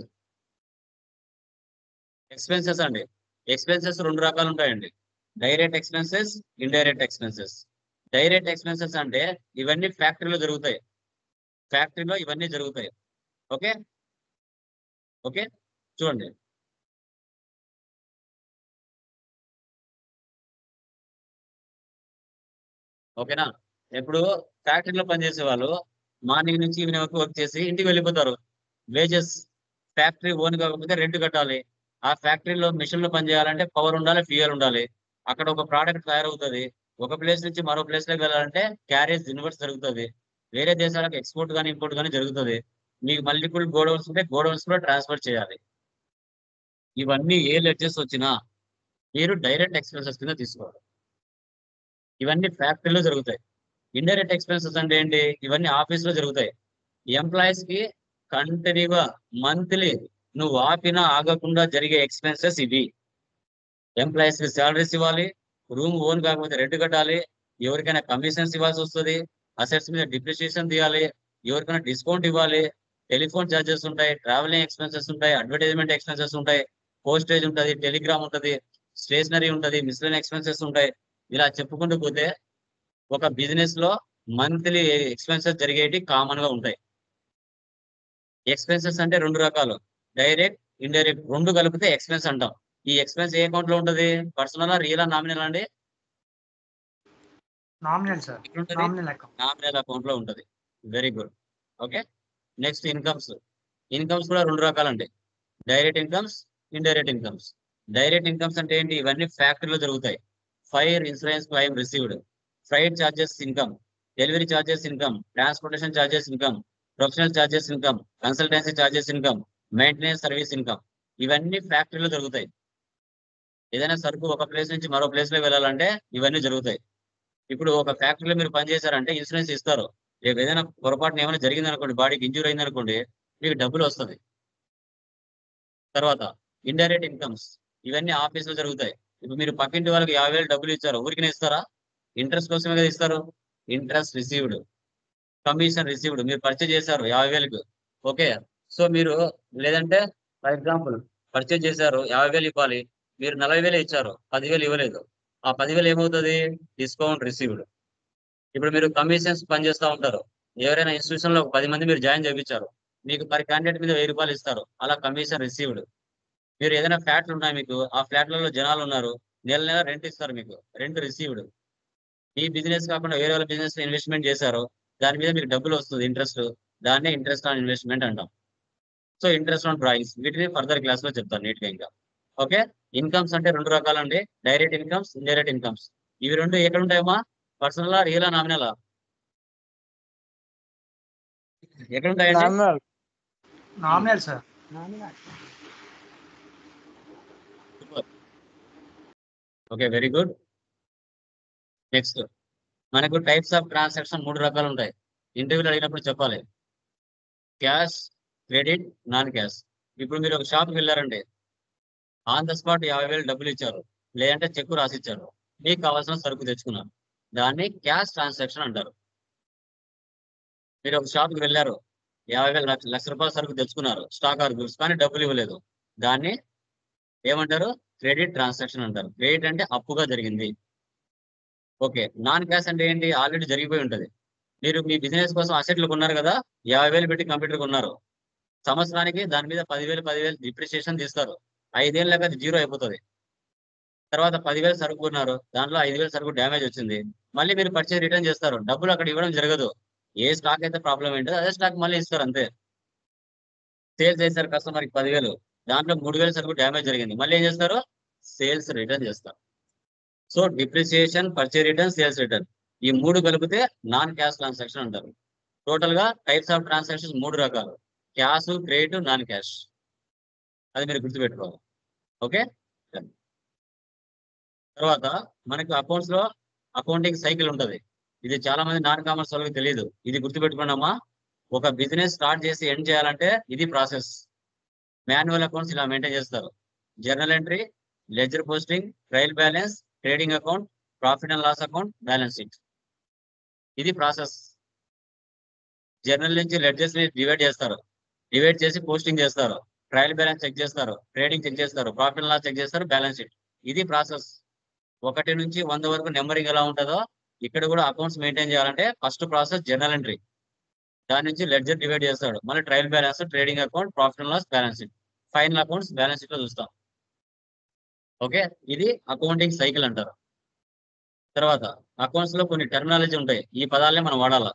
ఎక్స్పెన్సెస్ అండి ఎక్స్పెన్సెస్ రెండు రకాలు ఉంటాయండి direct expenses indirect expenses direct expenses అంటే ఇవన్నీ ఫ్యాక్టరీలో జరుగుతాయి ఫ్యాక్టరీలో ఇవన్నీ జరుగుతాయి ఓకే ఓకే చూడండి ఓకేనా ఇప్పుడు ఫ్యాక్టరీలో పనిచేసే వాళ్ళు మార్నింగ్ నుంచి ఈవినింగ్ వరకు వర్క్ చేసి ఇంటికి వెళ్ళిపోతారు వేజెస్ ఫ్యాక్టరీ ఓన్ కాకపోతే రెంట్ కట్టాలి ఆ ఫ్యాక్టరీలో మిషన్ లో పనిచేయాలంటే పవర్ ఉండాలి ఫ్యూయల్ ఉండాలి అక్కడ ఒక ప్రోడక్ట్ తయారవుతుంది ఒక ప్లేస్ నుంచి మరో ప్లేస్ లోకి వెళ్ళాలంటే క్యారేజ్ ఇన్వర్స్ జరుగుతుంది వేరే దేశాలకు ఎక్స్పోర్ట్ కానీ ఇంపోర్ట్ కానీ జరుగుతుంది మీకు మల్టిపుల్ గోడౌన్స్ ఉంటే గోడౌన్స్ కూడా ట్రాన్స్ఫర్ చేయాలి ఇవన్నీ ఏ లెడ్జెస్ వచ్చినా మీరు డైరెక్ట్ ఎక్స్పెన్సెస్ కింద తీసుకోవాలి ఇవన్నీ ఫ్యాక్టరీలో జరుగుతాయి ఇండైరెక్ట్ ఎక్స్పెన్సెస్ అంటే ఏంటి ఇవన్నీ ఆఫీస్ లో జరుగుతాయి ఎంప్లాయీస్ కి కంటిన్యూగా మంత్లీ నువ్వు ఆపినా ఆగకుండా జరిగే ఎక్స్పెన్సెస్ ఇవి ఎంప్లాయీస్ కి శాలరీస్ ఇవ్వాలి రూమ్ ఓన్ కాకపోతే రెంట్ కట్టాలి ఎవరికైనా కమిషన్స్ ఇవ్వాల్సి వస్తుంది అసెట్స్ మీద డిప్రిషియేషన్ తీయాలి ఎవరికైనా డిస్కౌంట్ ఇవ్వాలి టెలిఫోన్ ఛార్జెస్ ఉంటాయి ట్రావెలింగ్ ఎక్స్పెన్సెస్ ఉంటాయి అడ్వర్టైజ్మెంట్ ఎక్స్పెన్సెస్ ఉంటాయి పోస్టేజ్ ఉంటుంది టెలిగ్రామ్ ఉంటుంది స్టేషనరీ ఉంటుంది మిస్లెన్ ఎక్స్పెన్సెస్ ఉంటాయి ఇలా చెప్పుకుంటూ పోతే ఒక బిజినెస్ లో మంత్లీ ఎక్స్పెన్సెస్ జరిగేటి కామన్ గా ఉంటాయి ఎక్స్పెన్సెస్ అంటే రెండు రకాలు డైరెక్ట్ ఇండైరెక్ట్ రెండు కలిపితే ఎక్స్పెన్స్ అంటాం ఈ ఎక్స్పెన్స్ ఏ అకౌంట్ లో ఉంటది పర్సనల్ రియల్ నామినల్ అండి నామినల్ సార్ ఎక్కడ ఉంటది నామినల్ అకౌంట్ నామినల్ అకౌంట్ లో ఉంటది very good okay next incomes incomes కూడా రెండు రకాలండి direct incomes indirect incomes direct incomes అంటే ఏంటి ఇవన్నీ ఫ్యాక్టరీలో జరుగుతాయి fire insurance claim received freight charges income delivery charges income transportation charges income professional charges income consultancy charges income maintenance service income ఇవన్నీ ఫ్యాక్టరీలో జరుగుతాయి ఏదైనా సరుకు ఒక ప్లేస్ నుంచి మరో ప్లేస్ లో వెళ్ళాలంటే ఇవన్నీ జరుగుతాయి ఇప్పుడు ఒక ఫ్యాక్టరీలో మీరు పనిచేశారంటే ఇన్సూరెన్స్ ఇస్తారు రేపు ఏదైనా పొరపాటున ఏమైనా జరిగింది అనుకోండి బాడీకి ఇంజూర్ అయింది అనుకోండి మీకు డబ్బులు వస్తుంది తర్వాత ఇండైరెక్ట్ ఇన్కమ్స్ ఇవన్నీ ఆఫీస్ లో జరుగుతాయి ఇప్పుడు మీరు పక్కింటి వాళ్ళకి యాభై వేలు డబ్బులు ఇచ్చారు ఊరికినే ఇస్తారా ఇంట్రెస్ట్ కోసమే కదా ఇస్తారు ఇంట్రెస్ట్ రిసీవ్డ్ కమిషన్ రిసీవ్డ్ మీరు పర్చేజ్ చేశారు యాభై వేలకు ఓకే సో మీరు లేదంటే ఫర్ ఎగ్జాంపుల్ పర్చేజ్ చేశారు యాభై వేలు ఇవ్వాలి మీరు నలభై వేలు ఇచ్చారు పదివేలు ఇవ్వలేదు ఆ పదివేలు ఏమవుతుంది డిస్కౌంట్ రిసీవ్డ్ ఇప్పుడు మీరు కమిషన్స్ పనిచేస్తూ ఉంటారు ఎవరైనా ఇన్స్టిట్యూషన్ లో ఒక పది మంది మీరు జాయిన్ చేయించారు మీకు పర్ క్యాండిడేట్ మీద వెయ్యి రూపాయలు ఇస్తారు అలా కమిషన్ రిసీవ్డ్ మీరు ఏదైనా ఫ్లాట్లు ఉన్నాయి మీకు ఆ ఫ్లాట్లలో జనాలు ఉన్నారు నెల నెల రెంట్ ఇస్తారు మీకు రెంట్ రిసీవ్డ్ ఈ బిజినెస్ కాకుండా వేరే వాళ్ళ బిజినెస్ లో ఇన్వెస్ట్మెంట్ చేశారు దాని మీద మీకు డబ్బులు వస్తుంది ఇంట్రెస్ట్ దాన్నే ఇంట్రెస్ట్ ఆన్ ఇన్వెస్ట్మెంట్ అంటాం సో ఇంట్రెస్ట్ ఆన్ డ్రాయింగ్స్ వీటిని ఫర్దర్ క్లాస్ లో చెప్తాను నీట్ గా ఇంకా ఓకే ఇన్కమ్స్ అంటే రెండు రకాలండి డైరెక్ట్ ఇన్కమ్స్ ఇండైరెక్ట్ ఇన్కమ్స్ ఇవి రెండు ఎక్కడ ఉంటాయమ్మా పర్సనల్ రియలా నామినలా ఎక్కడ ఉంటాయండి nominal sir okay very good next మనకు టైప్స్ ఆఫ్ ట్రాన్సాక్షన్ మూడు రకాలు ఉంటాయి ఇంటర్వ్యూలో అడిగినప్పుడు చెప్పాలి క్యాష్ క్రెడిట్ నాన్ క్యాష్ ఇప్పుడు మీరు ఒక షాప్కి వెళ్ళారండి ఆన్ ద స్పాట్ యాభై వేలు డబ్బులు ఇచ్చారు లేదంటే చెక్కు రాసిచ్చారు మీకు కావాల్సిన సరుకు తెచ్చుకున్నారు దాన్ని క్యాష్ ట్రాన్సాక్షన్ అంటారు మీరు ఒక షాప్కి వెళ్ళారు యాభై వేలు లక్ష లక్ష రూపాయల సరుకు తెచ్చుకున్నారు స్టాక్ ఆర్ గుడ్స్ కానీ డబ్బులు ఇవ్వలేదు దాన్ని ఏమంటారు క్రెడిట్ ట్రాన్సాక్షన్ అంటారు క్రెడిట్ అంటే అప్పుగా జరిగింది ఓకే నాన్ క్యాష్ అంటే ఏంటి ఆల్రెడీ జరిగిపోయి ఉంటది మీరు మీ బిజినెస్ కోసం అసెట్లు కొన్నారు కదా యాభై వేలు పెట్టి కంప్యూటర్ కొన్నారు సంవత్సరానికి దాని మీద పదివేలు పదివేలు డిప్రిషియేషన్ తీస్తారు ఐదేళ్ళకి అది జీరో అయిపోతుంది తర్వాత పదివేలు సరుకు కొన్నారు దాంట్లో ఐదు వేలు సరుకు డ్యామేజ్ వచ్చింది మళ్ళీ మీరు పర్చేజ్ రిటర్న్ చేస్తారు డబ్బులు అక్కడ ఇవ్వడం జరగదు ఏ స్టాక్ అయితే ప్రాబ్లం ఏంటో అదే స్టాక్ మళ్ళీ ఇస్తారు అంతే సేల్ చేశారు కస్టమర్కి పదివేలు దాంట్లో మూడు వేలు సరుకు డ్యామేజ్ జరిగింది మళ్ళీ ఏం చేస్తారు సేల్స్ రిటర్న్ చేస్తారు so depreciation purchase return sales return ఈ మూడు కలిపితే నాన్ క్యాష్ ట్రాన్సాక్షన్ అంటారు టోటల్ గా టైప్స్ ఆఫ్ ట్రాన్సాక్షన్స్ మూడు రకాలు క్యాష్ క్రెడిట్ నాన్ క్యాష్ అది మీరు గుర్తుపెట్టుకోవాలి ఓకే తర్వాత మనకి అకౌంట్స్ లో అకౌంటింగ్ సైకిల్ ఉంటది ఇది చాలా మంది నాన్ కామర్స్ వాళ్ళకి తెలియదు ఇది గుర్తుపెట్టుకున్నామా ఒక బిజినెస్ స్టార్ట్ చేసి ఎండ్ చేయాలంటే ఇది ప్రాసెస్ మాన్యువల్ అకౌంట్స్ ఇలా మెయింటైన్ చేస్తారు journal entry ledger posting trial balance trading account profit and loss account balance sheet ఇది ప్రాసెస్ జర్నల్ నుంచి లెడ్జెస్ ని డివైడ్ చేస్తారు డివైడ్ చేసి పోస్టింగ్ చేస్తారు ట్రయల్ బ్యాలెన్స్ చెక్ చేస్తారు ట్రేడింగ్ చెక్ చేస్తారు ప్రాఫిట్ అండ్ లాస్ చెక్ చేస్తారు బ్యాలెన్స్ షీట్ ఇది ప్రాసెస్ ఒకటి నుంచి వంద వరకు నెంబరింగ్ ఎలా ఉంటుందో ఇక్కడ కూడా అకౌంట్స్ మెయింటైన్ చేయాలంటే ఫస్ట్ ప్రాసెస్ జర్నల్ ఎంట్రీ దాని నుంచి లెడ్జర్ డివైడ్ చేస్తాడు మళ్ళీ trial balance trading account profit and loss balance sheet final accounts balance sheet లో చూస్తాం ఓకే ఇది అకౌంటింగ్ సైకిల్ అంటారు తర్వాత అకౌంట్స్ లో కొన్ని టెర్మినాలజీ ఉంటాయి ఈ పదాలనే మనం వాడాలా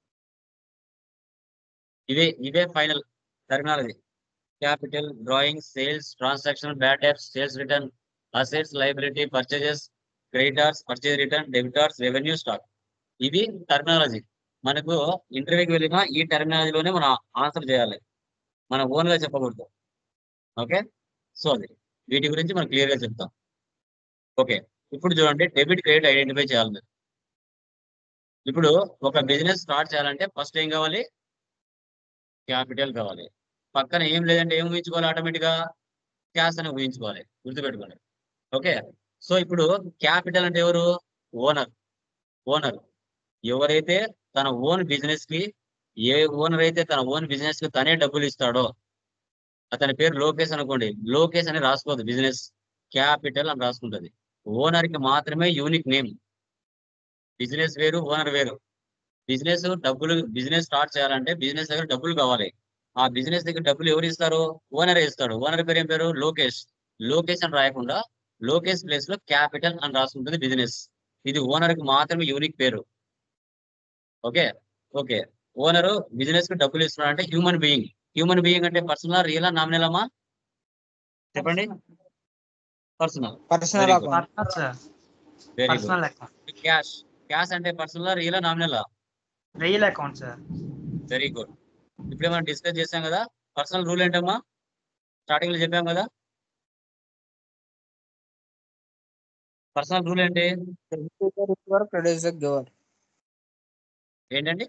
ఇవే ఇవే final terminology capital drawing sales transaction bad debts sales return assets liability purchases creditors purchase return debtors revenue stock ఇది టెర్మినాలజీ మనకు ఇంటర్వ్యూకి వెళ్ళినా ఈ టెర్మినాలజీలోనే మనం ఆన్సర్ చేయాలి మన ఓన్ గా చెప్పకూడదు ఓకే సో అది వీటి గురించి మనం క్లియర్ గా చెప్తాం ఓకే ఇప్పుడు చూడండి డెబిట్ క్రెడిట్ ఐడెంటిఫై చేయాలి మీరు ఇప్పుడు ఒక బిజినెస్ స్టార్ట్ చేయాలంటే ఫస్ట్ ఏం కావాలి క్యాపిటల్ కావాలి పక్కన ఏం లేదంటే ఏం ఊహించుకోవాలి ఆటోమేటిక్ గా క్యాష్ అని ఊహించుకోవాలి గుర్తుపెట్టుకోండి ఓకే సో ఇప్పుడు క్యాపిటల్ అంటే ఎవరు ఓనర్ ఓనర్ ఎవరైతే తన ఓన్ బిజినెస్ కి ఏ ఓనర్ అయితే తన ఓన్ బిజినెస్ కి తనే డబ్బులు ఇస్తాడో అతని పేరు లోకేష్ అనుకోండి లోకేష్ అని రాసుకోదు బిజినెస్ క్యాపిటల్ అని రాసుకుంటది ఓనర్ కి మాత్రమే యూనిక్ నేమ్ బిజినెస్ వేరు ఓనర్ వేరు బిజినెస్ డబ్బులు బిజినెస్ స్టార్ట్ చేయాలంటే బిజినెస్ దగ్గర డబ్బులు కావాలి ఆ బిజినెస్ దగ్గర డబ్బులు ఎవరు ఇస్తారు ఓనర్ ఇస్తాడు ఓనర్ పేరు ఏం పేరు లోకేష్ లోకేష్ అని రాయకుండా లోకేష్ ప్లేస్ లో క్యాపిటల్ అని రాసుకుంటుంది బిజినెస్ ఇది ఓనర్ కి మాత్రమే యూనిక్ పేరు ఓకే ఓకే ఓనర్ బిజినెస్ కి డబ్బులు ఇస్తున్నాడు అంటే హ్యూమన్ బీయింగ్ హ్యూమన్ బీయింగ్ అంటే పర్సనల్ రియలా నామినల్ అమ్మా చెప్పండి personal personal Very good. Account personal sir very good personal account cash cash అంటే పర్సనల్ రియలా nominal real account sir very good ఇప్పుడే మనం డిస్కస్ చేసాం కదా పర్సనల్ రూల్ ఏంటమ్మా స్టార్టింగ్ లో చెప్పాం కదా పర్సనల్ రూల్ ఏంటి రిసీవర్ ప్రొడ్యూసర్ గివర్ ఏంటండి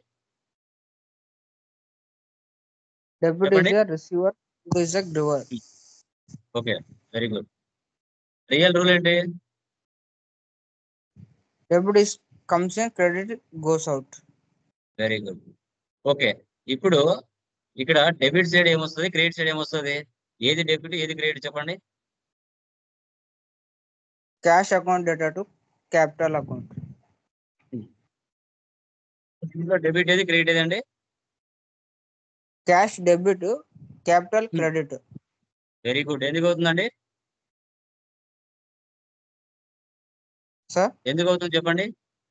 డెబ్యూట్ చెప్పండి. Is receiver producer giver okay very good real rule ఏంటి debit is comes in credit goes out very good okay ఇప్పుడు ఇక్కడ డెబిట్ సైడ్ ఏమొస్తుంది క్రెడిట్ సైడ్ ఏమొస్తుంది ఏది డెబిట్ ఏది క్రెడిట్ చెప్పండి cash account data to capital account ఇందులో debit ఏది క్రెడిట్ ఏది అండి cash debit capital Hmm. Credit very good ఎందుకు అవుతుందండి సార్ ఎందుకు అవుతుంది చెప్పండి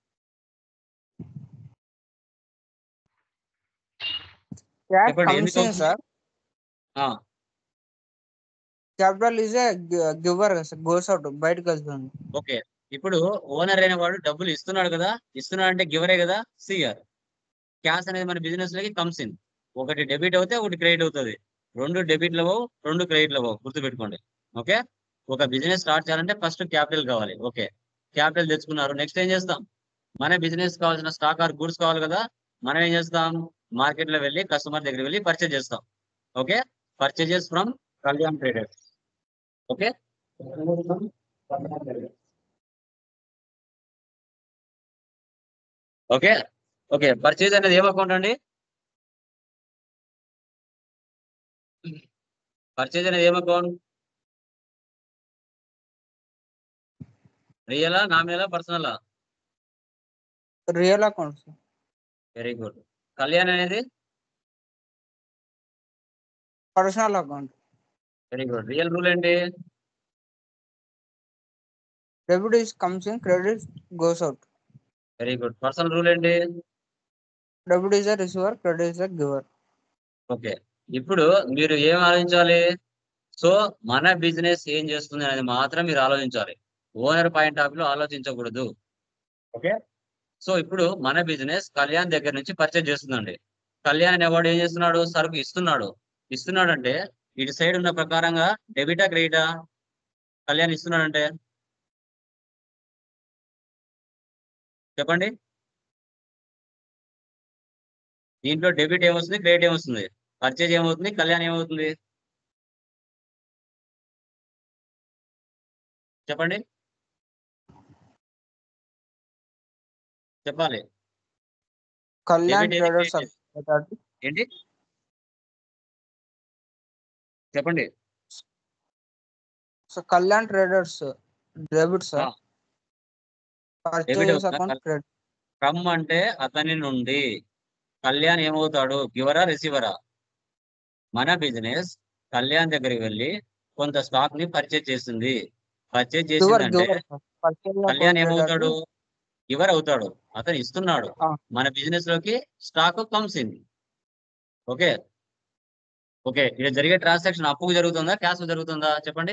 క్యాష్ చెప్పండి, కమ్స్ ఎందుకు ఇన్ అవుతుంది? సార్ ఆ, capital is giver goes out బయటకు వెళ్తుంది ఓకే ఇప్పుడు ఓనర్ అయిన వాడు డబ్బులు ఇస్తున్నాడు కదా ఇస్తున్నాడు అంటే గివరే కదా సిఆర్ క్యాష్ అనేది మన బిజినెస్ లోకి కమ్స్ ఇన్ ఒకటి డెబిట్ అవుతే ఒకటి క్రెడిట్ అవుతుంది రెండు డెబిట్లు అవ్వవు రెండు క్రెడిట్లు అవ్వవు గుర్తుపెట్టుకోండి ఓకే ఒక బిజినెస్ స్టార్ట్ చేయాలంటే ఫస్ట్ క్యాపిటల్ కావాలి ఓకే క్యాపిటల్ తెచ్చుకున్నారు నెక్స్ట్ ఏం చేస్తాం మన బిజినెస్ కావాల్సిన స్టాక్ ఆర్ గూడ్స్ కావాలి కదా మనం ఏం చేస్తాం మార్కెట్ లో వెళ్ళి కస్టమర్ దగ్గర వెళ్ళి పర్చేజ్ చేస్తాం okay purchases from Kalyan traders okay okay okay purchase అనేది ఏం అకౌంట్ అండి పర్చేజ్ అనేది ఏం అకౌంట్ రియలా నామినలా పర్సనలా real account very good Kalyan అనేది personal account very good real rule ఏంటి debit is comes in credit goes out very good personal rule ఏంటి debit is receiver producer giver okay ఇప్పుడు మీరు ఏం ఆలోచించాలి సో మన బిజినెస్ ఏం చేస్తుంది అనేది మాత్రం మీరు ఆలోచించాలి ఓనర్ పాయింట్ ఆఫ్ లో ఆలోచించకూడదు ఓకే సో ఇప్పుడు మన బిజినెస్ కళ్యాణ్ దగ్గర నుంచి పర్చేజ్ చేస్తుందండి కళ్యాణ్ అనేవాడు ఏం చేస్తున్నాడు సరుకు ఇస్తున్నాడు ఇస్తున్నాడు అంటే ఇటు సైడ్ ఉన్న ప్రకారంగా డెబిటా క్రెడిటా కళ్యాణ్ ఇస్తున్నాడంటే చెప్పండి దీంట్లో డెబిట్ ఏమొస్తుంది క్రెడిట్ ఏమొస్తుంది పర్చేజ్ ఏమవుతుంది కళ్యాణ్ ఏమవుతుంది చెప్పండి చెప్పాలి కళ్యాణ్ Debit ఏది, ట్రేడర్స్ credit ఏది? ఏంటి చెప్పండి so Kalyan traders debit sir ఆ. పర్చేస్ అవుతుందా? అకౌంట్ క్రెడిట్ ఫ్రమ్ అంటే అతని నుండి కళ్యాణ్ ఏమవుతాడు గివరా రిసీవరా మన బిజినెస్ కళ్యాణ్ దగ్గరికి వెళ్ళి కొంత స్టాక్ ని పర్చేజ్ చేస్తుంది పర్చేజ్ గివర్ చేసిందంటే గివర్ పర్చేస్ కళ్యాణ్ ఏమవుతాడు గివర్ అవుతాడు అతను ఇస్తున్నాడు ఆ. మన బిజినెస్ లోకి stock comes in okay okay ఇక్కడ జరిగే ట్రాన్సాక్షన్ అప్పుకు జరుగుతుందా క్యాష్ జరుగుతుందా చెప్పండి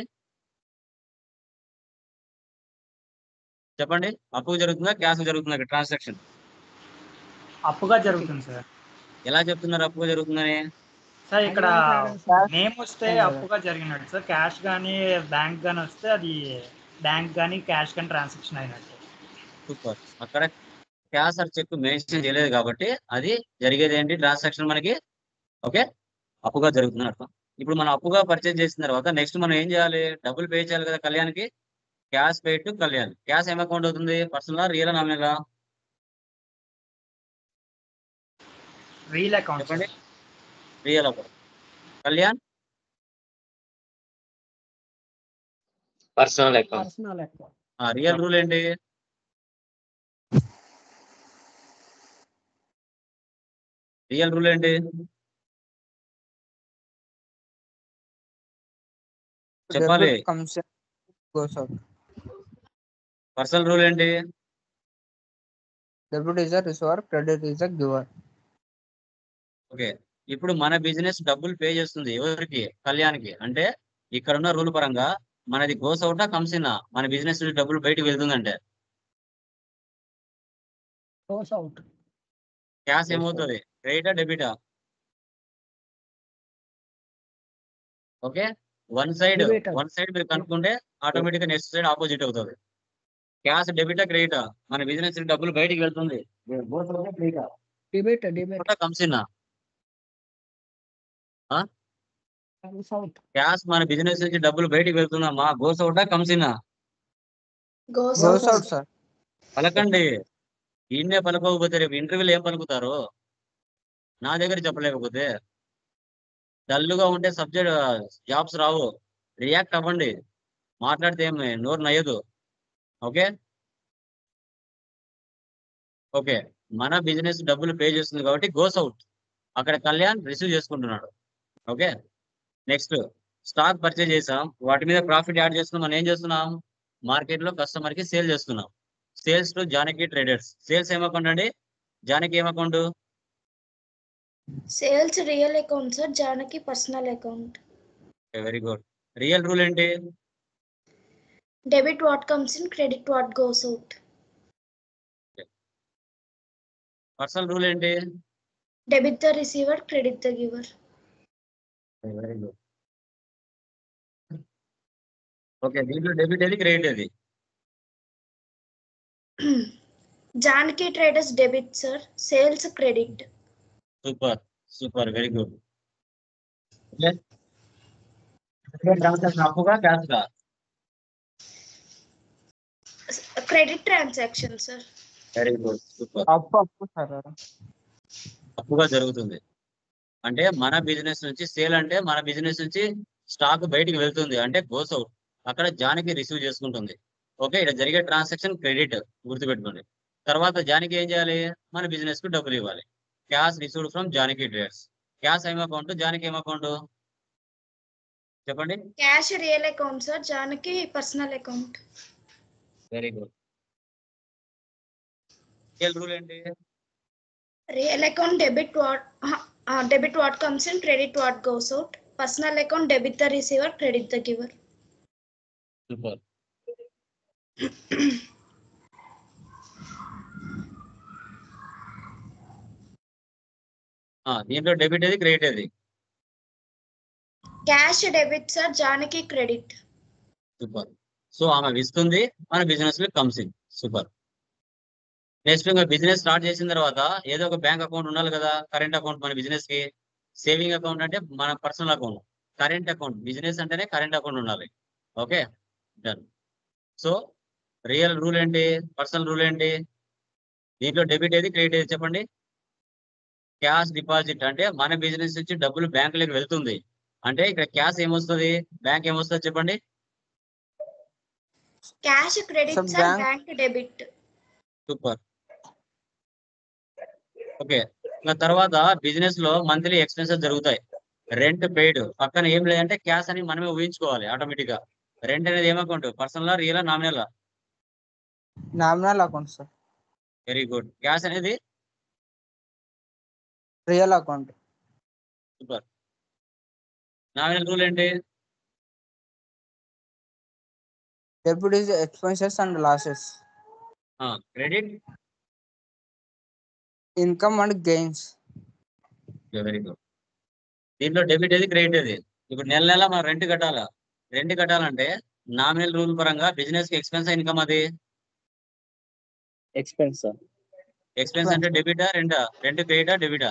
చెప్పండి అప్పుకు జరుగుతుందా క్యాష్ జరుగుతుందా ఇక్కడ ట్రాన్సాక్షన్ అప్పుగా జరుగుతుంది సార్ ఎలా చెప్తున్నారు అప్పుగా జరుగుతుందని సార్ ఇక్కడ Cash నేమ్ వస్తే అప్పుగా జరిగినట్టు సార్ క్యాష్ కానీ బ్యాంక్ కానీ వస్తే అది బ్యాంక్ కానీ క్యాష్ కానీ ట్రాన్సాక్షన్ అయినట్టు సూపర్ అక్కడ క్యాష్ ఆర్ చెక్ మెన్షన్ చేయలేదు కాబట్టి అది జరిగేది ఏంటి ట్రాన్సాక్షన్ మనకి ఓకే అప్పుగా జరుగుతుంది అర్థం ఇప్పుడు మనం అప్పుగా పర్చేజ్ చేసిన తర్వాత నెక్స్ట్ మనం ఏం చేయాలి డబ్బులు పే చేయాలి కదా కళ్యాణ్కి cash pay to Kalyan cash ఏం అకౌంట్ అవుతుంది పర్సనల్ రియల్ నామినలా రీల్ అకౌంట్ చెప్పండి real account Kalyan personal account personal account real rule ఏంటి రియల్ రూల్ ఏంటి చెప్పాలి comes goes out personal rule ఏంటి debit is a receiver credit is a giver okay ఇప్పుడు మన బిజినెస్ డబ్బులు పే చేస్తుంది ఎవరికి కళ్యాణ్కి అంటే ఇక్కడ ఉన్న రూల్ పరంగా మనది గోస్ అవుటా కమ్స్ ఇన్ మన బిజినెస్ నుంచి డబ్బులు బయటకు వెళ్తుందంటే క్లోజ్ అవుట్ క్యాష్ ఏమవుతుంది క్రెడిటా డెబిటా okay one side Debit. One side మీరు కనుక్కుంటే ఆటోమేటిక్ గా నెక్స్ట్ సైడ్ ఆపోజిట్ అవుతుంది క్యాష్ డెబిటా క్రెడిటా మన బిజినెస్ డబ్బులు బయటికి వెళ్తుంది గోస్ అవుటా క్రెడిటా debit debit comes in comes out cash మన బిజినెస్ నుంచి డబ్బులు బయటికి వెళ్తుందమ్మా గోస్ అవుటా comes in goes out sir పలకండి ఈయన్నే పలకపోతే రేపు ఇంటర్వ్యూలు ఏం పలుకుతారు నా దగ్గర చెప్పలేకపోతే డల్లుగా ఉంటే సబ్జెక్ట్ జాబ్స్ రావు రియాక్ట్ అవ్వండి మాట్లాడితే ఏం నోరు నయ్యదు ఓకే ఓకే మన బిజినెస్ డబ్బులు పే చేస్తుంది కాబట్టి గోస్ అవుట్ అక్కడ కళ్యాణ్ రిసీవ్ చేసుకుంటున్నాడు ఓకే నెక్స్ట్ స్టాక్ పర్చేజ్ చేసాం వాటి మీద ప్రాఫిట్ యాడ్ చేసుకుని మనం ఏం చేస్తున్నాం మార్కెట్ లో కస్టమర్ కి సేల్ చేస్తున్నాం sales to Janaki traders sales ఏం అకౌంట్ అండి జానకి ఏం account sales real account sir Janaki personal account very good real rule ఏంటి debit what comes in credit what goes out personal rule ఏంటి debit the receiver credit the giver very good okay దీంట్లో debit ఏది credit ఏది Janaki traders debit sir sales credit super super very good transaction అప్పుగా cash గా credit transaction sir very good super అప్పు అప్పు sir తప్పుగా జరుగుతుంది అంటే మన బిజినెస్ నుంచి సేల్ అంటే మన బిజినెస్ నుంచి స్టాక్ బయటికి వెళ్తుంది అంటే గోస్ అవుట్ అక్కడ జానికి రిసీవ్ చేసుకుంటుంది ఓకే ఇక్కడ జరిగే ట్రాన్సాక్షన్ క్రెడిట్ గుర్తుపెట్టుకోండి తర్వాత జానికి ఏం చేయాలి మన బిజినెస్ కు డబ్బులు ఇవ్వాలి cash received from Janaki traders cash ఏం అకౌంట్ జానికి ఏం అకౌంట్ చెప్పండి cash real account sir Janaki personal account very good real rule ఏంటి real account debit what debit what comes in credit what goes out personal account debit the receiver credit the giver super దీంట్లో debit ఏది credit ఏది cash debit sir Janaki credit super so ఆమె ఇస్తుంది మన business లో comes in super next ఇంకా business start చేసిన తర్వాత ఏదో ఒక బ్యాంక్ అకౌంట్ ఉండాలి కదా కరెంట్ అకౌంట్ మన బిజినెస్ కి సేవింగ్ అకౌంట్ అంటే మన personal account current account business అంటేనే కరెంట్ అకౌంట్ ఉండాలి okay done so real rule ఏంటి పర్సనల్ రూల్ ఏంటి దీంట్లో డెబిట్ ఏది క్రెడిట్ ఏది చెప్పండి క్యాష్ డిపాజిట్ అంటే మన బిజినెస్ నుంచి డబ్బులు బ్యాంకులోకి వెళ్తుంది అంటే ఇక్కడ క్యాష్ ఏమొస్తుంది బ్యాంక్ ఏమొస్తుంది చెప్పండి cash credit Sir, sir bank- bank debit super okay ఇంకా తర్వాత బిజినెస్ లో మంత్లీ ఎక్స్పెన్సెస్ జరుగుతాయి రెంట్ పెయిడ్ పక్కన ఏం లేదంటే క్యాష్ అని మనమే ఊహించుకోవాలి ఆటోమేటిక్ గా రెంట్ అనేది ఏం account personal real nominal nominal account sir very good cash అనేది real account super nominal rule ఏంటి debit is expenses and losses credit income and gains very good దీంట్లో డెబిట్ ఏది క్రెడిట్ ఏది ఇప్పుడు నెల నెల మనం రెంట్ కట్టాలా రెంట్ కట్టాలంటే నామినల్ రూల్ పరంగా బిజినెస్ కి ఎక్స్పెన్స్ ఇన్కమ్ అది ఎక్స్పెన్స్ సార్ ఎక్స్పెన్స్ అంటే డెబిటా రెంటా రెంట్ క్రెడిటా డెబిటా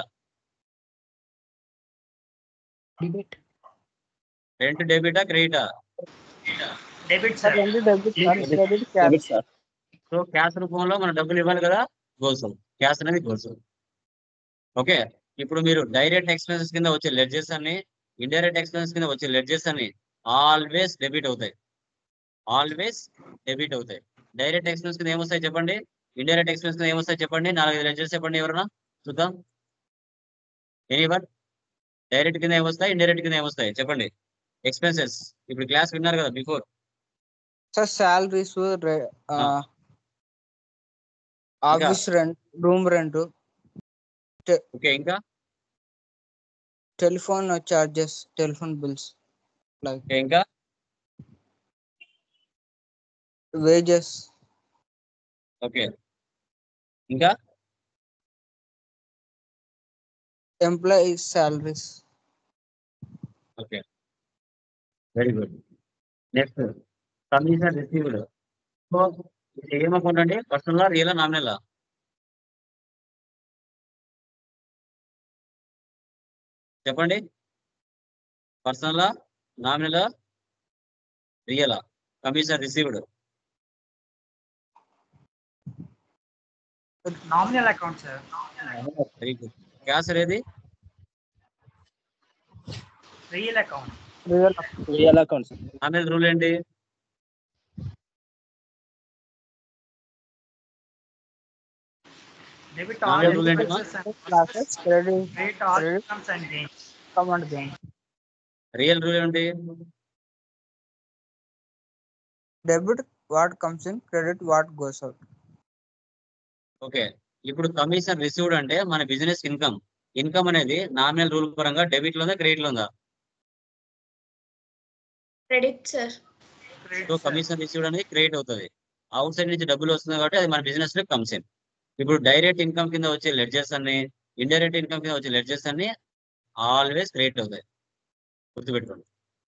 Debit. రెంట్ డెబిటా క్రెడిటా డెబిట్ సార్ సార్ రెండు debit credit cash sir so cash రూపంలో మనం డబ్బులు ఇవ్వాలి కదా గోల్స్ క్యాష్ అనేది గోల్స్ ఓకే ఇప్పుడు మీరు డైరెక్ట్ ఎక్స్పెన్సెస్ కింద వచ్చే లెడ్జెస్ అన్ని ఇండైరెక్ట్ ఎక్స్పెన్సెస్ కింద వచ్చే లెడ్జెస్ అన్ని ఆల్వేస్ డెబిట్ అవుతాయి ఆల్వేస్ డెబిట్ అవుతాయి డైరెక్ట్ ఎక్స్పెన్స్ కింద ఏమొస్తాయి చెప్పండి ఇండైరెక్ట్ ఎక్స్పెన్స్ కింద ఏమొస్తాయి చెప్పండి నాలుగైదు లెడ్జెస్ చెప్పండి ఎవరన్నా చూద్దాం ఎనీవన్ డైరెక్ట్ కింద ఏమొస్తాయి ఇండైరెక్ట్ కింద ఏమొస్తాయి చెప్పండి ఎక్స్పెన్సెస్ ఇప్పుడు క్లాస్ విన్నారు కదా before sir salaries office rent room rent okay ఇంకా telephone charges telephone bills okay ఇంకా వేజెస్ ఓకే ఇంకా employees salaries okay very good next commission received so ఇది ఏం అకౌంట్ అండి పర్సనల్ రియల్ నామినల్ చెప్పండి personal nominal real commission received nominal account sir very good cash ఏది real account real real account sir nominal rule ఏంటి debit Nominal all rule ఏంటి, losses credit credit all Credit. Incomes and gains income and gain real rule ఏంటి debit what comes in credit what goes out okay ఇప్పుడు commission received అంటే మన business income income అనేది nominal rule పరంగా debit లో ఉందా credit లో ఉందా credit sir so commission received అనేది క్రియేట్ అవుతుంది అవుట్ సైడ్ నుంచి డబ్బులు వస్తుంది కాబట్టి అది మన బిజినెస్ లో కమ్స్ ఇన్ ఇప్పుడు డైరెక్ట్ ఇన్కమ్ కింద వచ్చే లెడ్జెస్ అన్ని ఇండైరెక్ట్ ఇన్కమ్ కింద వచ్చే లెడ్జెస్ అన్ని ఆల్వేస్ క్రియేట్ అవుతాయి గుర్తుపెట్టుకోండి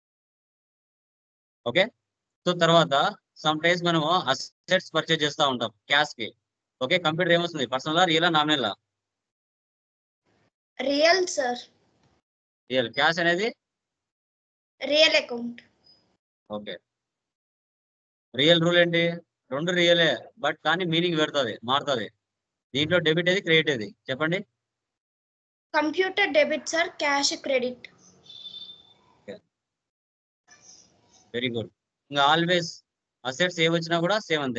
ఓకే సో తర్వాత సమ్ టైమ్స్ మనము అసెట్స్ పర్చేజ్ చేస్తూ ఉంటాం క్యాష్ కి ఓకే కంప్యూటర్ ఏమొస్తుంది personal real nominal real sir real cash అనేది real account okay real rule ఏంటి రెండు రియలే బట్ కానీ మీనింగ్ పెడుతుంది మారుతుంది దీంట్లో డెబిట్ ఏది క్రెడిట్ ఏది చెప్పండి computer debit sir cash credit very good ఇంకా ఆల్వేస్ అసెట్స్ ఏ వచ్చినా కూడా సేమ్ అంతే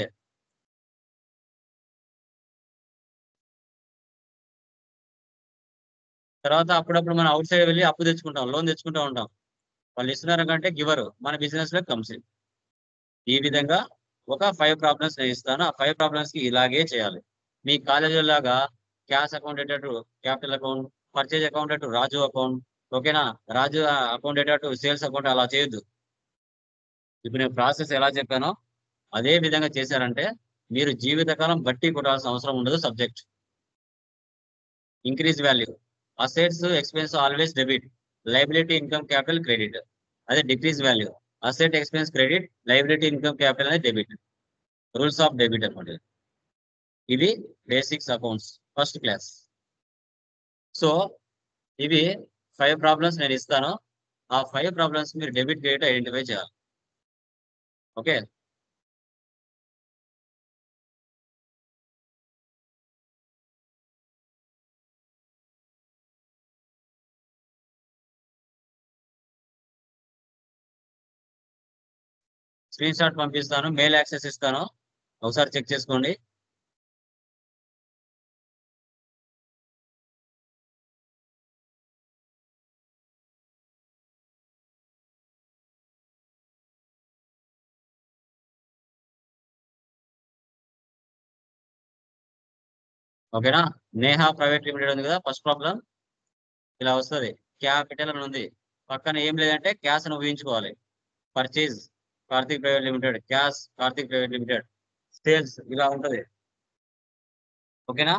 తర్వాత అప్పుడప్పుడు మనం అవుట్ సైడ్ వెళ్ళి అప్పు తెచ్చుకుంటాం లోన్ తెచ్చుకుంటూ ఉంటాం వాళ్ళు ఇస్తున్నారు కంటే గివర్ మన బిజినెస్ లో కమ్స్ ఇన్ ఈ విధంగా ఒక ఫైవ్ ప్రాబ్లమ్స్ నేను ఇస్తాను ఆ ఫైవ్ ప్రాబ్లమ్స్ కి ఇలాగే చేయాలి మీ కాలేజీ లాగా క్యాష్ అకౌంట్ అయ్యేటట్టు క్యాపిటల్ అకౌంట్ పర్చేజ్ అకౌంట్ అటు రాజు అకౌంట్ ఓకేనా రాజు అకౌంట్ అయ్యేటట్టు సేల్స్ అకౌంట్ అలా చేయొద్దు ఇప్పుడు నేను ప్రాసెస్ ఎలా చెప్పానో అదే విధంగా చేశారంటే మీరు జీవితకాలం బట్టి కొట్టాల్సిన అవసరం ఉండదు subject increase value assets expense always debit liability income capital credit అదే decrease value asset expense credit liability income capital అనేది డెబిట్ రూల్స్ ఆఫ్ డెబిట్ అనమాట ఇది basics accounts first class so ఇవి ఫైవ్ ప్రాబ్లమ్స్ నేను ఇస్తాను ఆ ఫైవ్ ప్రాబ్లమ్స్ మీరు debit credit identify చేయాలి ఓకే స్క్రీన్ షాట్ పంపిస్తాను మెయిల్ యాక్సెస్ ఇస్తాను ఒకసారి చెక్ చేసుకోండి ఓకేనా నేహా ప్రైవేట్ లిమిటెడ్ ఉంది కదా ఫస్ట్ ప్రాబ్లం ఇలా వస్తుంది క్యాపిటల్ అని ఉంది పక్కన ఏం లేదంటే క్యాష్ అని ఊహించుకోవాలి purchase Karthik private limited cash Karthik private limited sales ఇలా ఉంటది ఓకేనా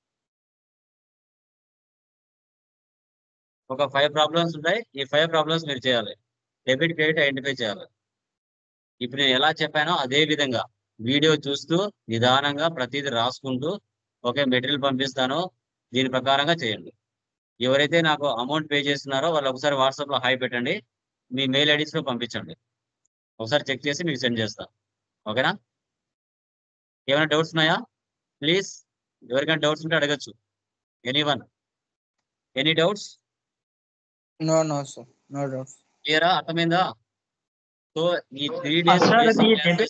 ఒక ఫైవ్ ప్రాబ్లమ్స్ ఉంటాయి ఈ ఫైవ్ ప్రాబ్లమ్స్ మీరు చేయాలి డెబిట్ క్రెడిట్ ఐడెంటిఫై చేయాలి ఇప్పుడు నేను ఎలా చెప్పానో అదే విధంగా వీడియో చూస్తూ నిదానంగా ప్రతిదీ రాసుకుంటూ ఓకే మెటీరియల్ పంపిస్తాను దీని ప్రకారంగా చేయండి ఎవరైతే నాకు అమౌంట్ పే చేస్తున్నారో వాళ్ళు ఒకసారి వాట్సాప్ లో హాయ్ పెట్టండి మీ మెయిల్ ఐడీస్ లో పంపించండి ఒకసారి చెక్ చేసి మీకు సెండ్ చేస్తాను ఓకేనా ఏమైనా డౌట్స్ ఉన్నాయా ప్లీజ్ ఎవరికైనా డౌట్స్ ఉంటే అడగచ్చు any one any doubts No, no, sir. No doubts. క్లియరా అర్థమైందా సో ఈ త్రీ డేస్ సార్ అది డెబిట్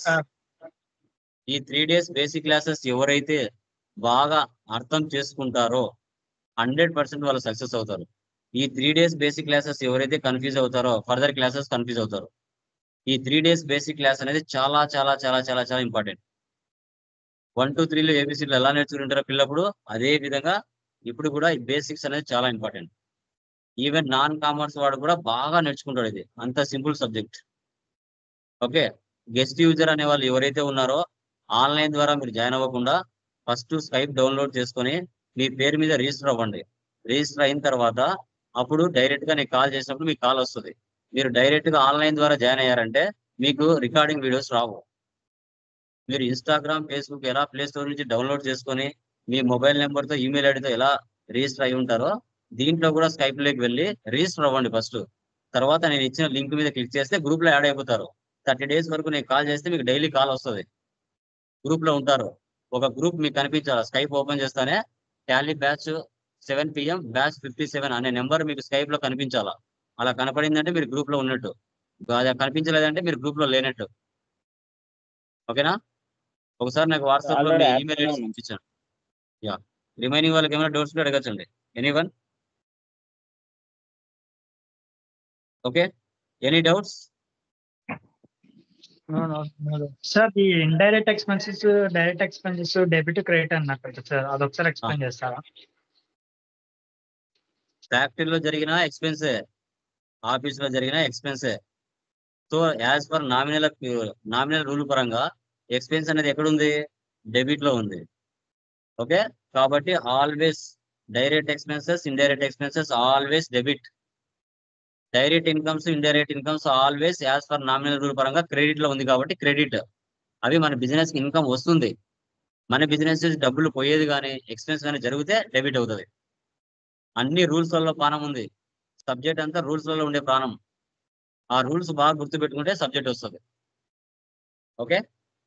ఈ త్రీ డేస్ బేసిక్ క్లాసెస్ ఎవరైతే బాగా అర్థం చేసుకుంటారో హండ్రెడ్ పర్సెంట్ వాళ్ళు సక్సెస్ అవుతారు ఈ త్రీ డేస్ బేసిక్ క్లాసెస్ ఎవరైతే కన్ఫ్యూజ్ అవుతారో ఫర్దర్ క్లాసెస్ కన్ఫ్యూజ్ అవుతారు ఈ త్రీ డేస్ బేసిక్ క్లాస్ అనేది చాలా చాలా చాలా చాలా చాలా ఇంపార్టెంట్ వన్ టూ త్రీలో ఏబిసిడ్లు ఎలా నేర్చుకుంటారో పిల్లప్పుడు అదే విధంగా ఇప్పుడు కూడా ఈ బేసిక్స్ అనేది చాలా ఇంపార్టెంట్ ఈవెన్ నాన్ కామర్స్ వాడు కూడా బాగా నేర్చుకుంటాడు ఇది అంత simple subject okay guest user అనే వాళ్ళు ఎవరైతే ఉన్నారో ఆన్లైన్ ద్వారా మీరు జాయిన్ అవ్వకుండా ఫస్ట్ స్కైప్ డౌన్లోడ్ చేసుకొని మీ పేరు మీద రిజిస్టర్ అవ్వండి రిజిస్టర్ అయిన తర్వాత అప్పుడు డైరెక్ట్ గా నేను కాల్ చేసినప్పుడు మీకు కాల్ వస్తుంది మీరు డైరెక్ట్ గా ఆన్లైన్ ద్వారా జాయిన్ అయ్యారంటే మీకు రికార్డింగ్ వీడియోస్ రావు మీరు ఇన్స్టాగ్రామ్ ఫేస్బుక్ ఎలా ప్లే స్టోర్ నుంచి డౌన్లోడ్ చేసుకొని మీ మొబైల్ నెంబర్ తో ఈమెయిల్ ఐడితో ఎలా రిజిస్టర్ అయి ఉంటారో దీంట్లో కూడా స్కైప్ లోకి వెళ్ళి రిజిస్టర్ అవ్వండి ఫస్ట్ తర్వాత నేను ఇచ్చిన లింక్ మీద క్లిక్ చేస్తే గ్రూప్ లో యాడ్ అయిపోతారు థర్టీ డేస్ వరకు నేను కాల్ చేస్తే మీకు డైలీ కాల్ వస్తుంది గ్రూప్ లో ఉంటారు ఒక గ్రూప్ మీకు కనిపించాలి స్కైప్ ఓపెన్ చేస్తానే Tally batch seven PM batch fifty seven అనే నెంబర్ మీకు స్కైప్ లో కనిపించాలా అలా కనపడిందంటే మీరు గ్రూప్ లో ఉన్నట్టు అది కనిపించలేదంటే మీరు గ్రూప్ లో లేనట్టు ఓకేనా ఒకసారి నాకు వాట్సాప్ లో మీ ఈమెయిల్ ఐడి పంపించాను యా రిమైనింగ్ వాళ్ళకి ఏమైనా డౌట్స్ అడగచ్చండి any one okay any doubts No, no, no doubt. Sir ఈ indirect expenses direct expenses debit credit అన్నారు కదా సార్ అదొకసారి ఎక్స్ప్లెయిన్ చేస్తారా ఫ్యాక్టరీలో జరిగిన ఎక్స్పెన్సే ఆఫీస్ లో జరిగిన ఎక్స్పెన్సే so as per nominal nominal rule పరంగా ఎక్స్పెన్స్ అనేది ఎక్కడుంది డెబిట్ లో ఉంది ఓకే కాబట్టి always direct expenses indirect expenses always debit direct incomes indirect incomes always as per nominal rule పరంగా క్రెడిట్ లో ఉంది కాబట్టి క్రెడిట్ అవి మన బిజినెస్ కి ఇన్కమ్ వస్తుంది మన బిజినెస్ డబ్బులు పోయేది కానీ ఎక్స్పెన్స్ కానీ జరిగితే డెబిట్ అవుతుంది అన్ని రూల్స్ వల్ల ప్రాణం ఉంది సబ్జెక్ట్ అంతా రూల్స్ వల్ల ఉండే ప్రాణం ఆ రూల్స్ బాగా గుర్తుపెట్టుకుంటే సబ్జెక్ట్ వస్తుంది okay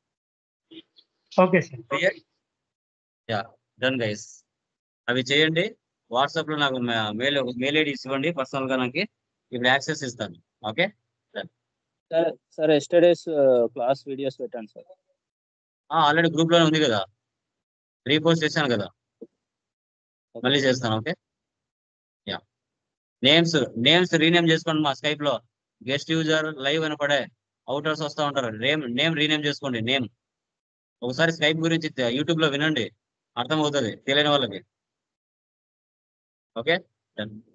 okay sir clear yeah done guys అవి చేయండి వాట్సాప్ లో నాకు మెయిల్ మెయిల్ ఐడి ఇవ్వండి పర్సనల్ గా నాకు ఇప్పుడు యాక్సెస్ ఇస్తాను okay sir sir yesterday's class videos పెట్టండి సార్ ఆల్రెడీ గ్రూప్ లోనే ఉంది కదా రీపోస్ట్ చేశాను కదా మళ్ళీ చేస్తాను okay yeah names names rename చేసుకోండి మా స్కైప్ లో గెస్ట్ యూజర్ లైవ్ అని పడే అవుటర్స్ వస్తూ ఉంటారు నేమ్ నేమ్ రీనేమ్ చేసుకోండి నేమ్ ఒకసారి స్కైప్ గురించి యూట్యూబ్ లో వినండి అర్థమవుతుంది తెలియని వాళ్ళకి ఓకే డన్